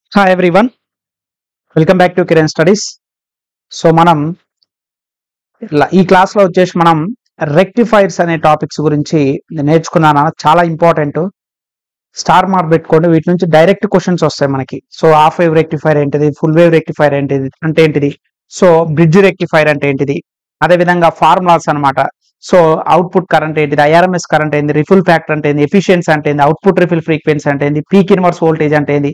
hi everyone welcome back to Kiran studies so మనం ఇలా ఈ క్లాస్ లో వచ్చేసి మనం రెక్టిఫైర్స్ అనే టాపిక్స్ గురించి నేర్చుకున్నాను చాలా ఇంపార్టెంట్ స్టార్ మార్క్ పెట్టుకోండి వీటి నుంచి డైరెక్ట్ క్వశ్చన్స్ వస్తాయి మనకి సో హాఫ్ వేవ్ రెక్టిఫైర్ ఏంటిది ఫుల్ వేవ్ రెక్టిఫైర్ ఏంటిది అంటే ఏంటిది సో బ్రిడ్జ్ రెక్టిఫైర్ అంటే ఏంటిది అదే విధంగా ఫార్ములాస్ అన్నమాట సో అవుట్పుట్ కరెంట్ ఏంటిది ఐఆర్ఎంఎస్ కరెంట్ ఏంది రిఫిల్ ఫ్యాక్టర్ అంటే ఏంది ఎఫిషియన్సీ అంటే ఏంది అవుట్పుట్ రిఫిల్ ఫ్రీక్వెన్సీ అంటే ఏంది పీక్ ఇన్వర్స్ వోల్టేజ్ అంటే ఏంది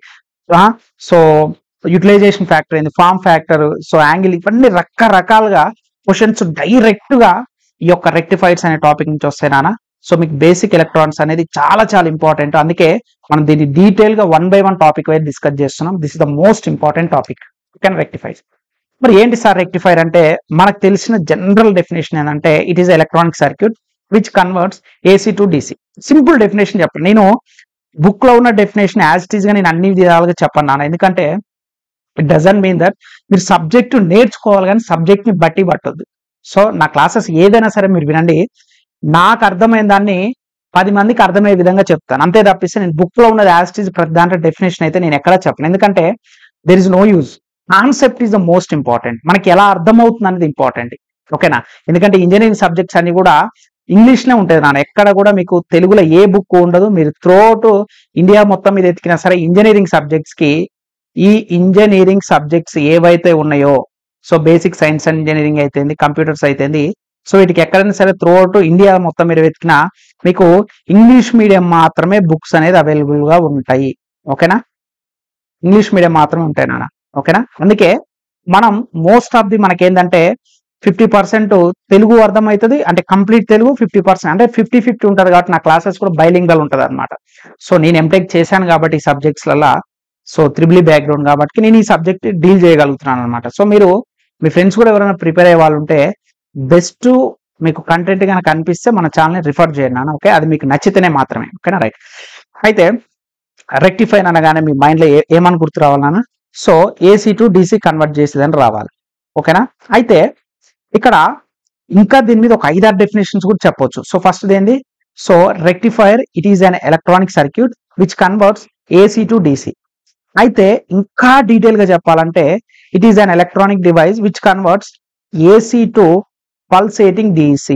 సో యూటిలైజేషన్ ఫ్యాక్టర్ ఏంది ఫార్మ్ ఫ్యాక్టర్ సో యాంగిల్ ఇవన్నీ రకరకాలుగా క్వశ్చన్స్ డైరెక్ట్ గా ఈ యొక్క రెక్టిఫైర్స్ అనే టాపిక్ నుంచి వస్తాయి నాన్న సో మీకు బేసిక్ ఎలక్ట్రాన్స్ అనేది చాలా చాలా ఇంపార్టెంట్ అందుకే మనం దీన్ని డీటెయిల్ గా one by one topic wise discuss చేస్తున్నాం this is the most important topic can rectifier మరి ఏంటి సార్ రెక్టిఫైర్ అంటే మనకు తెలిసిన జనరల్ డెఫినేషన్ ఏంటంటే it is electronic circuit which converts AC to DC simple definition చెప్పండి నేను బుక్ లో ఉన్న డెఫినేషన్ యాజ్ ఇట్ ఈస్ గా నేను అన్ని విధాలుగా చెప్పను నాన్న ఎందుకంటే ఇట్ డజన్ మీన్ దట్ మీరు సబ్జెక్ట్ నేర్చుకోవాలి కానీ సబ్జెక్ట్ ని బట్టి పట్టొద్దు సో నా క్లాసెస్ ఏదైనా సరే మీరు వినండి నాకు అర్థమైన దాన్ని పది మందికి అర్థమయ్యే విధంగా చెప్తాను అంతే తప్పిస్తే నేను బుక్ లో ఉన్నది యాజ్ ఇట్ ఈస్ ప్రతి దాంట్లో డెఫినేషన్ అయితే నేను ఎక్కడా చెప్పను ఎందుకంటే there is no use concept is the most important మనకి ఎలా అర్థమవుతుంది అనేది ఇంపార్టెంట్ ఓకేనా ఎందుకంటే ఇంజనీరింగ్ సబ్జెక్ట్స్ అన్ని కూడా ఇంగ్లీష్ లో ఉంటుంది నాన్న ఎక్కడ కూడా మీకు తెలుగులో ఏ బుక్ ఉండదు మీరు త్రోట్ ఇండియా మొత్తం మీద ఎతికినా సరే ఇంజనీరింగ్ సబ్జెక్ట్స్ కి ఈ ఇంజనీరింగ్ సబ్జెక్ట్స్ ఏవైతే ఉన్నాయో so basic science and engineering అయితేంది కంప్యూటర్స్ అయితేంది సో వీటికి ఎక్కడైనా సరే త్రోట్ ఇండియా మొత్తం మీరు వెతికినా మీకు ఇంగ్లీష్ మీడియం మాత్రమే బుక్స్ అనేది అవైలబుల్ గా ఉంటాయి ఓకేనా ఇంగ్లీష్ మీడియం మాత్రమే ఉంటాయి నాన్న ఓకేనా అందుకే మనం మోస్ట్ ఆఫ్ ది మనకేంటంటే ఫిఫ్టీ పర్సెంట్ తెలుగు అర్థమవుతుంది అంటే కంప్లీట్ తెలుగు ఫిఫ్టీ పర్సెంట్ అంటే ఫిఫ్టీ ఫిఫ్టీ ఉంటుంది కాబట్టి నా క్లాసెస్ కూడా బైలింగల్ ఉంటుంది అనమాట సో నేను ఎంటెక్ చేశాను కాబట్టి ఈ సబ్జెక్ట్స్లలో సో త్రిబుల్ బ్యాక్గ్రౌండ్ కాబట్టి నేను ఈ సబ్జెక్ట్ డీల్ చేయగలుగుతున్నాను అనమాట సో మీరు మీ ఫ్రెండ్స్ కూడా ఎవరైనా ప్రిపేర్ అయ్యే వాళ్ళు ఉంటే బెస్ట్ మీకు కంటెంట్ కనుక అనిపిస్తే మన ఛానల్ని రిఫర్ చేయండి నాన్న ఓకే అది మీకు నచ్చితేనే మాత్రమే ఓకేనా రైట్ అయితే రెక్టిఫైన్ అనగానే మీ మైండ్లో ఏ ఏమని గుర్తు రావాలన్నా so AC to DC convert చేసేదని రావాలి ఓకేనా అయితే ఇక్కడ ఇంకా దీని మీద ఒక ఐదారు డెఫినేషన్స్ కూడా చెప్పొచ్చు సో ఫస్ట్ ఏంది so rectifier it is an electronic circuit which converts AC to DC అయితే ఇంకా డీటెయిల్ గా చెప్పాలంటే it is an electronic device which converts AC to pulsating DC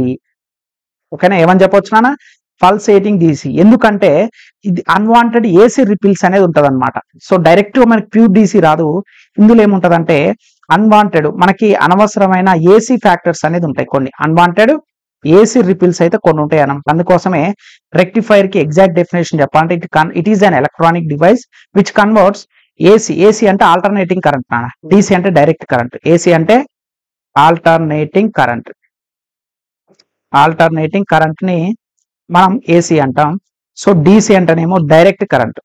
ఓకేనా ఏమని చెప్పొచ్చు నాన్న పల్సేటింగ్ డీసీ ఎందుకంటే ఇది అన్వాంటెడ్ ఏసీ రిపిల్స్ అనేది ఉంటది అనమాట సో డైరెక్ట్ గా మనకి ప్యూర్ డీసీ రాదు ఇందులో ఏముంటదంటే అన్వాంటెడ్ మనకి అనవసరమైన ఏసీ ఫ్యాక్టర్స్ అనేది ఉంటాయి కొన్ని అన్వాంటెడ్ ఏసీ రిపిల్స్ అయితే కొన్ని ఉంటాయి అన్నమాట అందుకోసమే రెక్టిఫైర్ కి ఎగ్జాక్ట్ డెఫినేషన్ చెప్పాలంటే it can it is an electronic device which converts AC AC అంటే ఆల్టర్నేటింగ్ కరెంట్ నాన్న డీసీ అంటే డైరెక్ట్ కరెంట్ ఏసీ అంటే ఆల్టర్నేటింగ్ కరెంట్ ఆల్టర్నేటింగ్ కరెంట్ ని మనం ఏసీ అంటాం సో డీసీ అంటేనేమో డైరెక్ట్ కరెంట్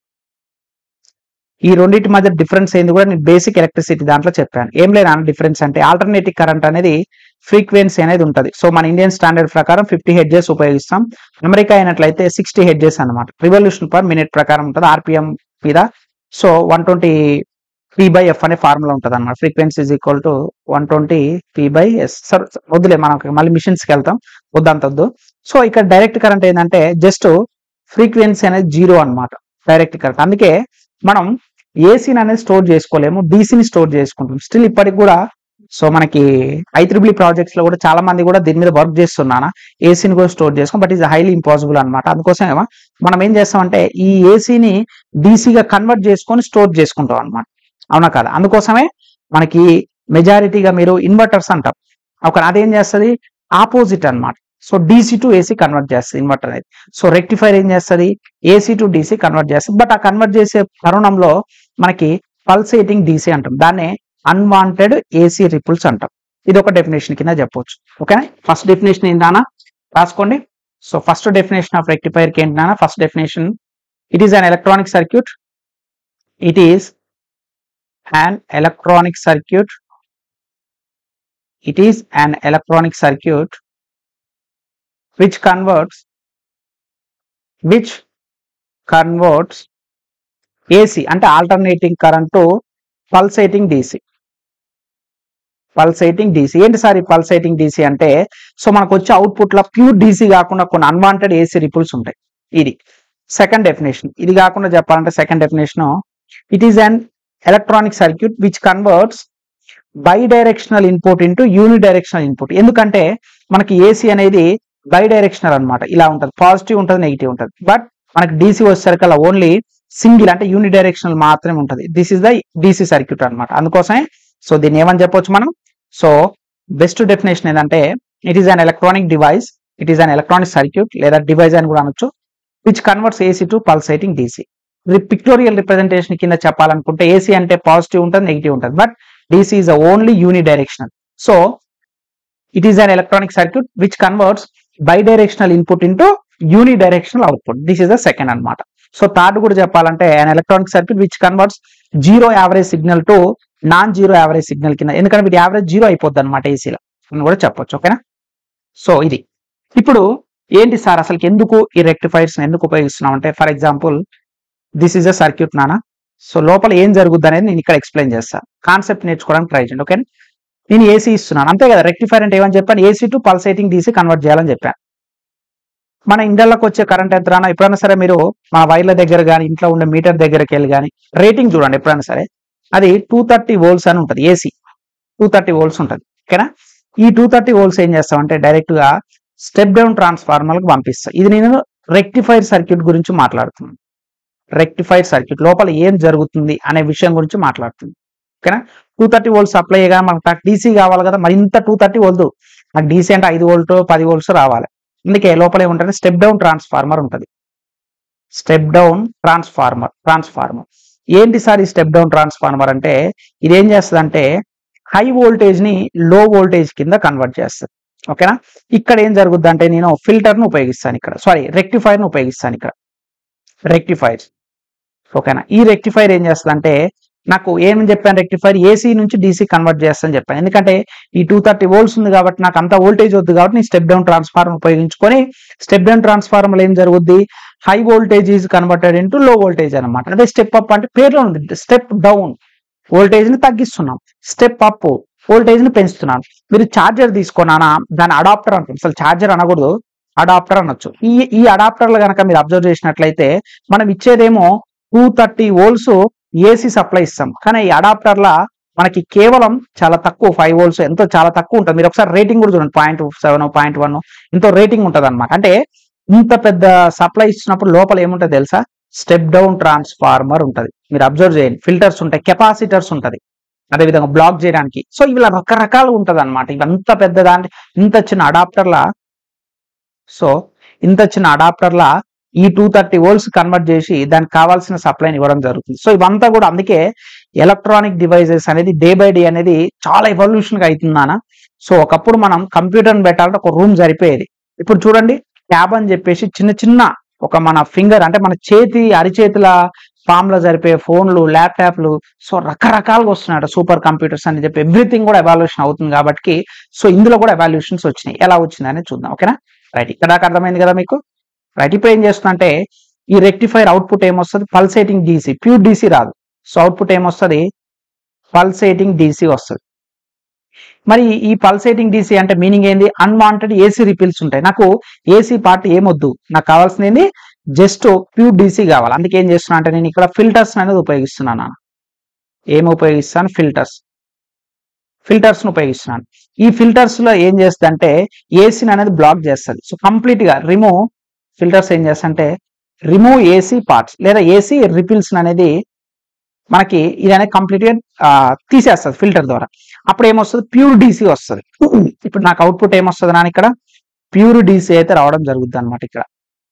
ఈ రెండింటి మధ్య డిఫరెన్స్ ఏంది కూడా నేను బేసిక్ ఎలక్ట్రిసిటీ దాంట్లో చెప్పాను ఏం లేదా డిఫరెన్స్ అంటే ఆల్టర్నేటివ్ కరెంట్ అనేది ఫ్రీక్వెన్సీ అనేది ఉంటుంది సో మన ఇండియన్ స్టాండర్డ్ ప్రకారం ఫిఫ్టీ హెడ్జెస్ ఉపయోగిస్తాం అమెరికా అయినట్లయితే సిక్స్టీ హెడ్జెస్ అనమాట రివల్యూషన్ పర్ మినిట్ ప్రకారం ఉంటుంది ఆర్పిఎం మీద so one twenty P by F అనే ఫార్ములా ఉంటుంది అనమాట frequency is equal to one twenty P by yes sir వద్దులే మనం మళ్ళీ మిషన్స్కి వెళ్తాం వద్దంత వద్దు సో ఇక్కడ డైరెక్ట్ కరెంట్ ఏంటంటే జస్ట్ ఫ్రీక్వెన్సీ అనేది జీరో అన్నమాట డైరెక్ట్ కరెంట్ అందుకే మనం ఏసీని అనేది స్టోర్ చేసుకోలేము డీసీని స్టోర్ చేసుకుంటాం స్టిల్ ఇప్పటికి కూడా సో మనకి ఐ త్రిబుల్ ప్రాజెక్ట్స్ లో కూడా చాలా మంది కూడా దీని మీద వర్క్ చేస్తున్నానా ఏసీని కూడా స్టోర్ చేసుకోం బట్ ఈస్ హైలీ ఇంపాసిబుల్ అనమాట అందుకోసం మనం ఏం చేస్తామంటే ఈ ఏసీని డీసీగా కన్వర్ట్ చేసుకొని స్టోర్ చేసుకుంటాం అనమాట అవునా కదా అందుకోసమే మనకి మెజారిటీగా మీరు ఇన్వర్టర్స్ అంటాం ఒక అదేం చేస్తుంది ఆపోజిట్ అన్నమాట so DC to AC convert చేస్తుంది ఇన్వర్టర్ అనేది సో రెక్టిఫైర్ ఏం చేస్తుంది ఏసీ టు డీసీ కన్వర్ట్ చేస్తుంది బట్ ఆ కన్వర్ట్ చేసే తరుణంలో మనకి పల్సేటింగ్ డీసీ అంటాం దాన్ని అన్వాంటెడ్ ఏసీ రిపుల్స్ అంటాం ఇది ఒక డెఫినేషన్ కింద చెప్పొచ్చు ఓకేనా ఫస్ట్ డెఫినేషన్ ఏంటన్నా రాసుకోండి so first definition of rectifier కి ఏంటన్నా first definition it is an electronic circuit it is an electronic circuit it is an electronic circuit which converts which converts AC అంటే alternating current to pulsating DC pulsating DC ఏంటి sir ఈ pulsating DC అంటే so మనకు వచ్చే output లో pure DC కాకుండా కొన్ని unwanted AC ripples ఉంటాయి ఇది సెకండ్ డెఫినేషన్ ఇది కాకుండా చెప్పాలంటే second definition it is an electronic circuit which converts bidirectional input into unidirectional input ఎందుకంటే మనకి ఏసీ అనేది బై డైరెక్షనల్ అన్నమాట ఇలా ఉంటుంది పాజిటివ్ ఉంటుంది నెగిటివ్ ఉంటుంది బట్ మనకి డీసీ వచ్చేసరికల్లా ఓన్లీ సింగిల్ అంటే యూని డైరెక్షనల్ మాత్రమే ఉంటుంది this is the DC circuit అన్నమాట అందుకోసమే సో దీన్ని ఏమని చెప్పొచ్చు మనం సో బెస్ట్ డెఫినేషన్ ఏంటంటే it is an electronic device it is an electronic circuit లేదా డివైస్ అని కూడా అనొచ్చు which converts AC to pulsating DC pictorial representation కింద చెప్పాలనుకుంటే ఏసీ అంటే పాజిటివ్ ఉంటుంది నెగిటివ్ ఉంటుంది but DC is only unidirectional so it is an electronic circuit which converts bidirectional input into uni directional output this is the second అన్నమాట so third కూడా చెప్పాలంటే an electronic circuit which converts zero average signal to non zero average signal కింద ఎందుకంటే వీటి average zero అయిపోద్ది అనమాట ఏసీలో అని కూడా చెప్పొచ్చు ఓకేనా సో ఇది ఇప్పుడు ఏంటి సార్ అసలు ఎందుకు ఈ రెక్టిఫైర్స్ ఎందుకు ఉపయోగిస్తున్నాం అంటే for example this is a circuit నానా సో లోపల ఏం జరుగుద్ది అనేది నేను ఇక్కడ ఎక్స్ప్లెయిన్ చేస్తాను కాన్సెప్ట్ నేర్చుకోవడానికి ట్రై చేయండి ఓకే నేను ఏసీ ఇస్తున్నాను అంతే కదా రెక్టిఫైర్ అంటే ఏమని చెప్పాను AC to pulsating DC convert చేయాలని చెప్పాను మన ఇండ్లకు వచ్చే కరెంట్ ఎంత రానా ఎప్పుడైనా సరే మీరు మన వైర్ల దగ్గర కానీ ఇంట్లో ఉండే మీటర్ దగ్గరికి వెళ్ళి కానీ రేటింగ్ చూడండి ఎప్పుడైనా సరే అది టూ థర్టీ వోల్స్ అని ఉంటుంది ఏసీ టూ థర్టీ వోల్స్ ఉంటుంది ఓకేనా ఈ టూ థర్టీ వోల్స్ ఏం చేస్తామంటే డైరెక్ట్ గా స్టెప్ డౌన్ ట్రాన్స్ఫార్మర్కి పంపిస్తా ఇది నేను రెక్టిఫైర్ సర్క్యూట్ గురించి మాట్లాడుతున్నాను రెక్టిఫైర్ సర్క్యూట్ లోపల ఏం జరుగుతుంది అనే విషయం గురించి మాట్లాడుతుంది ఓకేనా టూ థర్టీ వోల్ట్ సప్లై కానీ మనకు డీసీ కావాలి కదా మరి ఇంత టూ థర్టీ వోల్ట్ నాకు డీసీ అంటే ఐదు వోల్ట్ పది వోల్ట్స్ రావాలి అందుకే లోపల ఏముంటుంది స్టెప్ డౌన్ ట్రాన్స్ఫార్మర్ ఉంటుంది స్టెప్ డౌన్ ట్రాన్స్ఫార్మర్ ట్రాన్స్ఫార్మర్ ఏంటి సార్ ఈ స్టెప్ డౌన్ ట్రాన్స్ఫార్మర్ అంటే ఇది ఏం చేస్తుంది అంటే హై వోల్టేజ్ ని లో వోల్టేజ్ కింద కన్వర్ట్ చేస్తుంది ఓకేనా ఇక్కడ ఏం జరుగుద్ది అంటే నేను ఫిల్టర్ ను ఉపయోగిస్తాను ఇక్కడ సారీ రెక్టిఫైర్ ను ఉపయోగిస్తాను ఇక్కడ రెక్టిఫైర్ ఓకేనా ఈ రెక్టిఫైర్ ఏం చేస్తుంది అంటే నాకు ఏమని చెప్పాను రెక్టిఫైర్ ఏసీ నుంచి డీసీ కన్వర్ట్ చేస్తాను చెప్పాను ఎందుకంటే ఈ టూ థర్టీ వోల్ట్స్ ఉంది కాబట్టి నాకు అంత వోల్టేజ్ వద్దు కాబట్టి నేను స్టెప్ డౌన్ ట్రాన్స్ఫార్మర్ ఉపయోగించుకొని స్టెప్ డౌన్ ట్రాన్స్ఫార్మర్ ఏం జరుగుద్ది high voltage is converted into low voltage అనమాట అంటే స్టెప్ అప్ అంటే పేర్లో ఉంది స్టెప్ డౌన్ వోల్టేజ్ ని తగ్గిస్తున్నాం స్టెప్ అప్ వోల్టేజ్ ని పెంచుతున్నాను మీరు ఛార్జర్ తీసుకున్నానా దాని అడాప్టర్ అంటాం అసలు ఛార్జర్ అనకూడదు అడాప్టర్ అనొచ్చు ఈ ఈ అడాప్టర్లు కనుక మీరు అబ్జర్వ్ చేసినట్లయితే మనం ఇచ్చేదేమో two thirty volts AC supply ఇస్తాం కానీ ఈ అడాప్టర్ల మనకి కేవలం చాలా తక్కువ ఫైవ్ వోల్ట్స్ ఎంతో చాలా తక్కువ ఉంటుంది మీరు ఒకసారి రేటింగ్ కూడా చూడండి పాయింట్ సెవెన్ పాయింట్ వన్ ఎంతో రేటింగ్ ఉంటుంది అనమాట అంటే ఇంత పెద్ద సప్లై ఇచ్చినప్పుడు లోపల ఏముంటుంది తెలుసా స్టెప్ డౌన్ ట్రాన్స్ఫార్మర్ ఉంటుంది మీరు అబ్జర్వ్ చేయండి ఫిల్టర్స్ ఉంటాయి కెపాసిటర్స్ ఉంటుంది అదేవిధంగా బ్లాక్ చేయడానికి సో ఇవి రకరకాలు ఉంటది అనమాట ఇవంత పెద్ద దాంట్లో ఇంత చిన్న అడాప్టర్లా సో ఇంత చిన్న అడాప్టర్లా ఈ టూ థర్టీ వోల్ట్స్ కన్వర్ట్ చేసి దానికి కావాల్సిన సప్లైని ఇవ్వడం జరుగుతుంది సో ఇవంతా కూడా అందుకే ఎలక్ట్రానిక్ డివైజెస్ అనేది డే బై డే అనేది చాలా ఎవల్యూషన్ గా అవుతుందానా సో ఒకప్పుడు మనం కంప్యూటర్ని పెట్టాలంటే ఒక రూమ్ సరిపోయేది ఇప్పుడు చూడండి ట్యాబ్ అని చెప్పేసి చిన్న చిన్న ఒక మన ఫింగర్ అంటే మన చేతి అరిచేతుల ఫామ్ లో జరిపే ఫోన్లు ల్యాప్టాప్లు సో రకరకాలుగా వస్తున్నాయి సూపర్ కంప్యూటర్స్ అని చెప్పి ఎవ్రీథింగ్ కూడా ఎవాల్యూషన్ అవుతుంది కాబట్టి సో ఇందులో కూడా ఎవాల్యూషన్స్ వచ్చినాయి ఎలా వచ్చిందని చూద్దాం ఓకేనా రైట్ ఇక్కడ దాకా అర్థమైంది కదా మీకు రైట్ ఇప్పుడు ఏం చేస్తుందంటే ఈ రెక్టిఫైర్ అవుట్పుట్ ఏమొస్తుంది పల్సేటింగ్ డీసీ ప్యూర్ డీసీ రాదు సో అవుట్పుట్ ఏమొస్తుంది పల్సేటింగ్ డీసీ వస్తుంది మరి ఈ పల్సేటింగ్ డీసీ అంటే మీనింగ్ ఏంది అన్వాంటెడ్ ఏసీ రిపిల్స్ ఉంటాయి నాకు ఏసీ పార్ట్ ఏమొద్దు నాకు కావాల్సింది ఏంది జస్ట్ ప్యూర్ డీసీ కావాలి అందుకే ఏం చేస్తున్నా అంటే నేను ఇక్కడ ఫిల్టర్స్ అనేది ఉపయోగిస్తున్నాను ఏమి ఉపయోగిస్తాను ఫిల్టర్స్ ఫిల్టర్స్ ను ఉపయోగిస్తున్నాను ఈ ఫిల్టర్స్ లో ఏం చేస్తుంది అంటే ఏసీని అనేది బ్లాక్ చేస్తుంది సో కంప్లీట్ గా రిమూవ్ ఫిల్టర్స్ ఏం చేస్తాయంటే రిమూవ్ ఏసీ పార్ట్స్ లేదా ఏసీ రిపిల్స్ అనేది మనకి ఇది అనేది కంప్లీట్ గా తీసేస్తుంది ఫిల్టర్ ద్వారా అప్పుడు ఏమొస్తుంది ప్యూర్ డీసీ వస్తుంది ఇప్పుడు నాకు అవుట్పుట్ ఏమొస్తుంది నాన్న ఇక్కడ ప్యూర్ డీసీ అయితే రావడం జరుగుతుంది అనమాట ఇక్కడ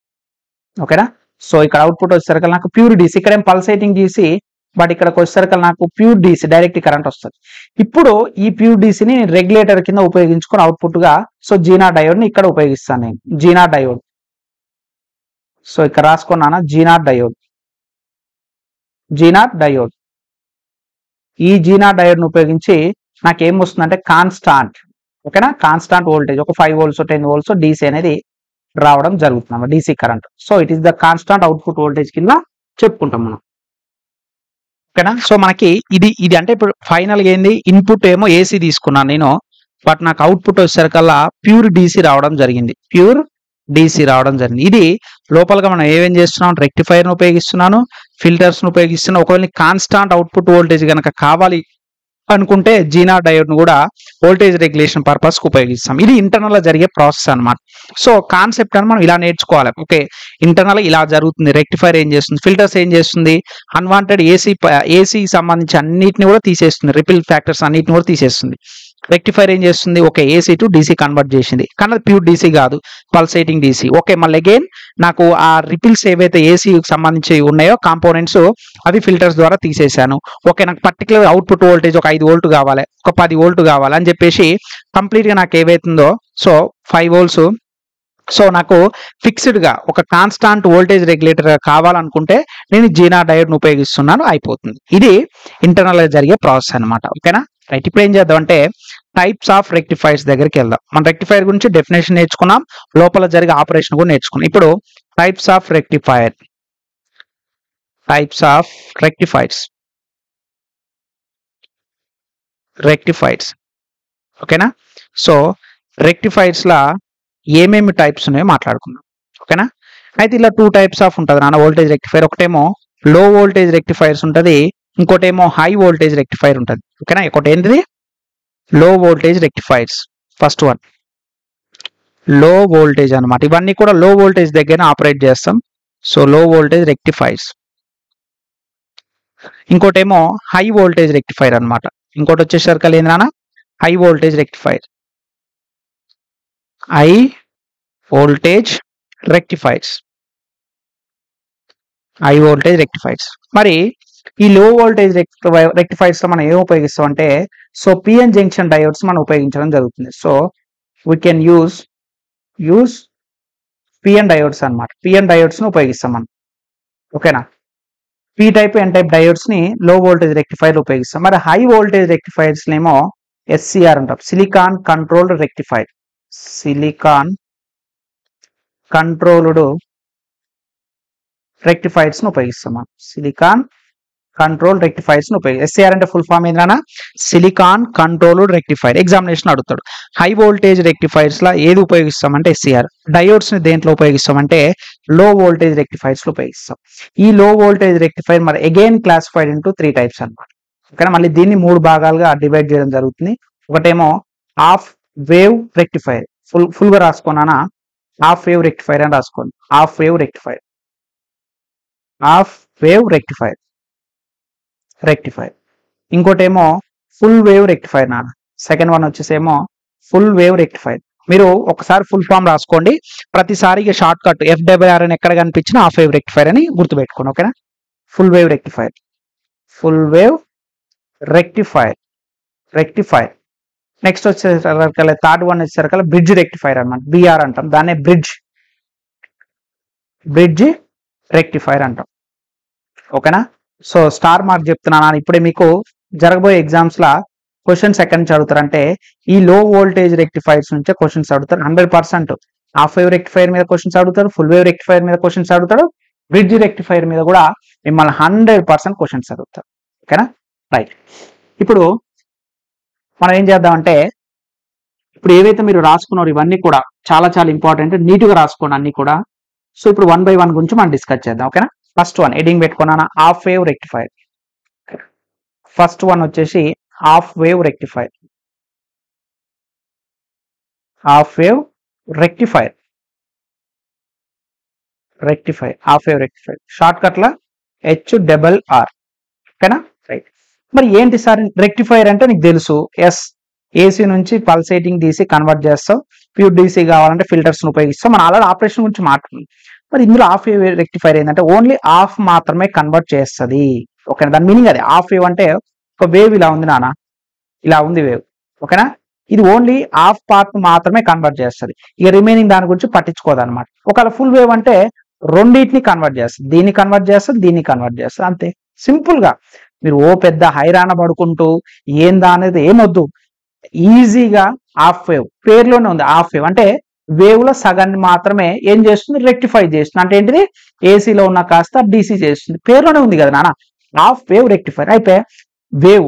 ఓకేనా సో ఇక్కడ అవుట్పుట్ వచ్చేసరికి నాకు ప్యూర్ డీసీ ఇక్కడ ఏం పల్సేటింగ్ డీసీ బట్ ఇక్కడికి వచ్చేసరికి నాకు ప్యూర్ డీసీ డైరెక్ట్ కరెంట్ వస్తుంది ఇప్పుడు ఈ ప్యూర్ డీసీని రెగ్యులేటర్ కింద ఉపయోగించుకొని అవుట్పుట్ గా సో జీనా డయోడ్ ని ఇక్కడ ఉపయోగిస్తాను నేను జీనా డయోడ్ సో ఇక్కడ రాసుకున్నాను జీనా డయోడ్ జీనా డయోడ్ ఈ జీనా డయోడ్ ను ఉపయోగించి నాకు ఏం వస్తుందంటే కాన్స్టాంట్ ఓకేనా కాన్స్టాంట్ వోల్టేజ్ ఒక five volts ten volts DC అనేది రావడం జరుగుతుంది DC current so it is the constant output voltage కింద చెప్పుకుంటాం మనం ఓకేనా సో మనకి ఇది ఇది అంటే ఇప్పుడు ఫైనల్ గా ఏంది ఇన్పుట్ ఏమో ఏసీ తీసుకున్నాను నేను బట్ నాకు అవుట్పుట్ వచ్చేసరికల్లా ప్యూర్ డీసీ రావడం జరిగింది ప్యూర్ డీసీ రావడం జరిగింది ఇది లోపలగా మనం ఏమేం చేస్తున్నాం రెక్టిఫైర్ను ఉపయోగిస్తున్నాను ఫిల్టర్స్ను ఉపయోగిస్తున్నాను ఒకవేళ కాన్స్టాంట్ అవుట్పుట్ వోల్టేజ్ కనుక కావాలి అనుకుంటే జీనా డయోడ్ను కూడా వోల్టేజ్ రెగ్యులేషన్ పర్పస్కి ఉపయోగిస్తాం ఇది ఇంటర్నల్ గా జరిగే ప్రాసెస్ అన్నమాట సో కాన్సెప్ట్ అని మనం ఇలా నేర్చుకోవాలి ఓకే ఇంటర్నల్ ఇలా జరుగుతుంది రెక్టిఫైర్ ఏం చేస్తుంది ఫిల్టర్స్ ఏం చేస్తుంది అన్వాంటెడ్ ఏసీ ఏసీ సంబంధించి అన్నిటిని కూడా తీసేస్తుంది రిపిల్ ఫ్యాక్టర్స్ అన్నిటిని కూడా తీసేస్తుంది రెక్టిఫైర్ ఏం చేస్తుంది okay AC to DC convert చేసింది కానీ అది ప్యూర్ డీసీ కాదు పల్సేటింగ్ డీసీ ఓకే మళ్ళీ అగైన్ నాకు ఆ రిపిల్స్ ఏవైతే ఏసీకి సంబంధించి ఉన్నాయో కాంపోనెంట్స్ అవి ఫిల్టర్స్ ద్వారా తీసేశాను ఓకే నాకు పర్టికులర్ అవుట్పుట్ వోల్టేజ్ ఒక ఐదు వోల్ట్ కావాలి ఒక పది వోల్ట్ కావాలి అని చెప్పేసి కంప్లీట్గా నాకు ఏవైతుందో సో ఫైవ్ వోల్ట్స్ సో నాకు ఫిక్స్డ్ గా ఒక కాన్స్టాంట్ వోల్టేజ్ రెగ్యులేటర్ కావాలనుకుంటే నేను జీనా డయోడ్ను ఉపయోగిస్తున్నాను అయిపోతుంది ఇది ఇంటర్నల్ గా జరిగే ప్రాసెస్ అన్నమాట ఓకేనా రైట్ ఇప్పుడు ఏం చేద్దాం అంటే టైప్స్ ఆఫ్ రెక్టిఫైర్స్ దగ్గరికి వెళ్దాం మన రెక్టిఫైర్ గురించి డెఫినేషన్ నేర్చుకున్నాం లోపల జరిగే ఆపరేషన్ కూడా నేర్చుకున్నాం ఇప్పుడు types of rectifier types of rectifiers rectifiers ఓకేనా సో రెక్టిఫైర్స్ లా ఏమేమి టైప్స్ ఉన్నాయో మాట్లాడుకుందాం ఓకేనా అయితే ఇలా టూ టైప్స్ ఆఫ్ ఉంటుంది నాన్న వోల్టేజ్ రెక్టిఫైర్ ఒకటేమో లో వోల్టేజ్ రెక్టిఫైర్స్ ఉంటుంది ఇంకోటేమో హై వోల్టేజ్ రెక్టిఫైర్ ఉంటుంది ఓకేనా ఒకటి ఏంటిది low voltage rectifiers first one low voltage అన్నమాట ఇవన్నీ కూడా లో వోల్టేజ్ దగ్గర ఆపరేట్ చేస్తాం సో లో వోల్టేజ్ రెక్టిఫైర్స్ ఇంకోటేమో హై వోల్టేజ్ రెక్టిఫైర్ అన్నమాట ఇంకోటి వచ్చేసరికి ఏంది నాన్న high voltage rectifier high voltage rectifiers high voltage rectifiers మరి ఈ లో వోల్టేజ్ రెక్టిఫైర్స్ లో మనం ఏం ఉపయోగిస్తాం అంటే సో పిఎన్ జంక్షన్ డయోడ్స్ మనం ఉపయోగించడం జరుగుతుంది so we can use use PN diodes అన్నమాట పిఎన్ డయోడ్స్ ని ఉపయోగిస్తాం మనం ఓకేనా P type N type diodes ని లో వోల్టేజ్ రెక్టిఫైర్ ఉపయోగిస్తాం మరి హై వోల్టేజ్ రెక్టిఫైర్స్ ఏమో ఎస్సిఆర్ అంటాం silicon controlled rectifier silicon controlled rectifiers ని ఉపయోగిస్తాం మనం సిలికాన్ కంట్రోల్ రెక్టిఫైర్స్ ని ఉపయోగి ఎస్ఏఆర్ అంటే ఫుల్ ఫామ్ ఏంటన్నా సిలికాన్ కంట్రోల్డ్ రెక్టిఫైర్ ఎగ్జామినేషన్ అడుగుతాడు హై వోల్టేజ్ రెక్టిఫైర్స్ లా ఏది ఉపయోగిస్తామంటే ఎస్సీఆర్ డయోడ్స్ ని దేంట్లో ఉపయోగిస్తామంటే లో వోల్టేజ్ రెక్టిఫైర్స్ లో ఉపయోగిస్తాం ఈ లో వోల్టేజ్ రెక్టిఫైర్ మరి again classified into three types అన్నమాట ఓకేనా మళ్ళీ దీన్ని మూడు భాగాలుగా డివైడ్ చేయడం జరుగుతుంది ఒకటేమో half wave rectifier full full గా రాసుకున్నానా హాఫ్ వేవ్ రెక్టిఫైర్ అని రాసుకోండి half wave rectifier half wave rectifier rectifier ఇంకోటేమో ఫుల్ వేవ్ రెక్టిఫైర్ నాన్న సెకండ్ వన్ వచ్చేసేమో ఫుల్ వేవ్ రెక్టిఫైర్ మీరు ఒకసారి ఫుల్ ఫామ్ రాసుకోండి ప్రతిసారి షార్ట్ కట్ ఎఫ్ డబ్ల్యూఆర్ అని ఎక్కడ కనిపించినా హాఫ్ వేవ్ రెక్టిఫైర్ అని గుర్తుపెట్టుకోండి ఓకేనా full wave rectifier full wave rectifier rectifier next వచ్చేసరికి థర్డ్ వన్ వచ్చేసరికి బ్రిడ్జ్ రెక్టిఫైర్ అన్నమాట బిఆర్ అంటాం దాన్నే బ్రిడ్జ్ బ్రిడ్జ్ రెక్టిఫైర్ అంటాం ఓకేనా సో స్టార్ మార్క్ చెప్తున్నాను ఇప్పుడే మీకు జరగబోయే ఎగ్జామ్స్ లా క్వశ్చన్స్ ఎక్కడి నుంచి అడుగుతారంటే ఈ లో వోల్టేజ్ రెక్టిఫైర్స్ నుంచే క్వశ్చన్స్ అడుగుతారు hundred percent half wave rectifier మీద క్వశ్చన్స్ అడుగుతారు ఫుల్ వేవ్ రెక్టిఫైర్ మీద క్వశ్చన్స్ అడుగుతాడు బ్రిడ్జ్ రెక్టిఫైర్ మీద కూడా మిమ్మల్ని హండ్రెడ్ పర్సెంట్ క్వశ్చన్స్ అడుగుతారు ఓకేనా రైట్ ఇప్పుడు మనం ఏం చేద్దామంటే ఇప్పుడు ఏవైతే మీరు రాసుకున్నారో ఇవన్నీ కూడా చాలా చాలా ఇంపార్టెంట్ నీట్గా రాసుకోండి అన్ని కూడా సో ఇప్పుడు వన్ బై వన్ గురించి మనం డిస్కస్ చేద్దాం ఓకేనా ఫస్ట్ వన్ ఎడింగ్ పెట్టుకున్నాను half wave rectifier first one వచ్చేసి half wave rectifier half wave rectifier rectifier half wave rectifier short cut లా హెచ్ డబల్ ఆర్ ఓకేనా రైట్ మరి ఏంటి సార్ రెక్టిఫైర్ అంటే నీకు తెలుసు ఎస్ ఏసీ నుంచి పల్సేటింగ్ డీసీ కన్వర్ట్ చేస్తాం ప్యూర్ డీసీ కావాలంటే ఫిల్టర్స్ ఉపయోగిస్తాం మనం ఆల్రెడీ ఆపరేషన్ గురించి మాట్లాడుతున్నాం మరి ఇందులో హాఫ్ వేవ్ రెక్టిఫైర్ ఏంటంటే ఓన్లీ హాఫ్ మాత్రమే కన్వర్ట్ చేస్తుంది ఓకేనా దాని మీనింగ్ అది హాఫ్ వేవ్ అంటే ఒక వేవ్ ఇలా ఉంది నాన్న ఇలా ఉంది వేవ్ ఓకేనా ఇది ఓన్లీ హాఫ్ పార్ట్ మాత్రమే కన్వర్ట్ చేస్తుంది ఇక రిమైనింగ్ దాని గురించి పట్టించుకోదు అనమాట ఒకవేళ ఫుల్ వేవ్ అంటే రెండింటిని కన్వర్ట్ చేస్తుంది దీన్ని కన్వర్ట్ చేస్తుంది దీన్ని కన్వర్ట్ చేస్తుంది అంతే సింపుల్ గా మీరు ఓ పెద్ద హైరాణ పడుకుంటూ ఏందా అనేది ఏమొద్దు ఈజీగా హాఫ్ వేవ్ పేరులోనే ఉంది హాఫ్ వేవ్ అంటే వేవ్ లో సగాన్ని మాత్రమే ఏం చేస్తుంది రెక్టిఫై చేస్తుంది అంటే ఏంటిది ఏసీలో ఉన్న కాస్త డీసీ చేస్తుంది పేరులోనే ఉంది కదా నాన్న హాఫ్ వేవ్ రెక్టిఫైర్ అయితే వేవ్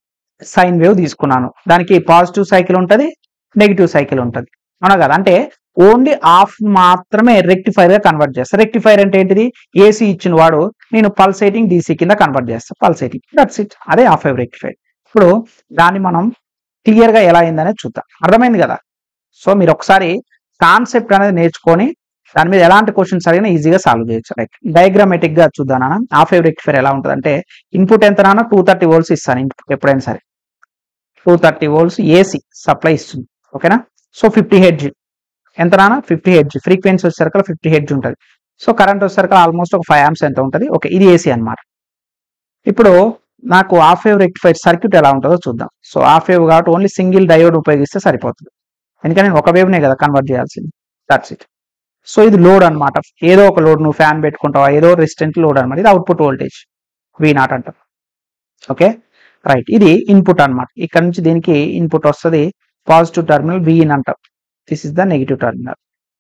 సైన్ వేవ్ తీసుకున్నాను దానికి పాజిటివ్ సైకిల్ ఉంటుంది నెగిటివ్ సైకిల్ ఉంటుంది అవునా కదా అంటే ఓన్లీ ఆఫ్ మాత్రమే రెక్టిఫైర్ గా కన్వర్ట్ చేస్తా రెక్టిఫైర్ అంటే ఏంటిది ఏసీ ఇచ్చిన వాడు నేను పల్సేటింగ్ డీసీ కింద కన్వర్ట్ చేస్తా పల్సేటింగ్ దట్స్ ఇట్ అదే ఆఫ్ వేవ్ రెక్టిఫైర్ ఇప్పుడు దాన్ని మనం క్లియర్ గా ఎలా అయిందనేది చూద్దాం అర్థమైంది కదా సో మీరు ఒకసారి కాన్సెప్ట్ అనేది నేర్చుకొని దాని మీద ఎలాంటి క్వశ్చన్స్ అడిగినా ఈజీగా సాల్వ్ చేయొచ్చు రైట్ డయాగ్రామేటిక్ గా చూద్దాం నాన్న హాఫ్ వేవ్ రెక్టిఫైర్ ఎలా ఉంటుంది అంటే ఇన్పుట్ ఎంత నాన్న టూ థర్టీ వోల్ట్స్ ఇస్తాను ఇన్పుట్ ఎప్పుడైనా సరే two thirty volts AC supply ఇస్తుంది ఓకేనా సో ఫిఫ్టీ హెడ్జ్ ఎంత నాన్న ఫిఫ్టీ హెడ్జ్ ఫ్రీక్వెన్సీ వచ్చేసరికి ఫిఫ్టీ హెడ్జ్ ఉంటుంది సో కరెంట్ వచ్చేసరికి ఆల్మోస్ట్ ఒక ఫైవ్ ఆమ్స్ ఎంత ఉంటుంది ఓకే ఇది ఏసీ అన్నమాట ఇప్పుడు నాకు హాఫ్ వేవ్ రెక్టిఫైడ్ సర్క్యూట్ ఎలా ఉంటుందో చూద్దాం సో హాఫ్ వేవ్ కాబట్టి ఓన్లీ సింగిల్ డయోడ్ ఉపయోగిస్తే సరిపోతుంది ఎందుకంటే నేను ఒక వేవ్నే కదా కన్వర్ట్ చేయాల్సింది దట్స్ ఇట్ సో ఇది లోడ్ అన్నమాట ఏదో ఒక లోడ్ నువ్వు ఫ్యాన్ పెట్టుకుంటావా ఏదో రెసిస్టెంట్ లోడ్ అనమాట ఇది అవుట్పుట్ వోల్టేజ్ వి నాట్ అంటారు ఓకే రైట్ ఇది ఇన్పుట్ అన్నమాట ఇక్కడ నుంచి దీనికి ఇన్పుట్ వస్తుంది పాజిటివ్ టర్మినల్ విఇన్ అంటాం this is the negative terminal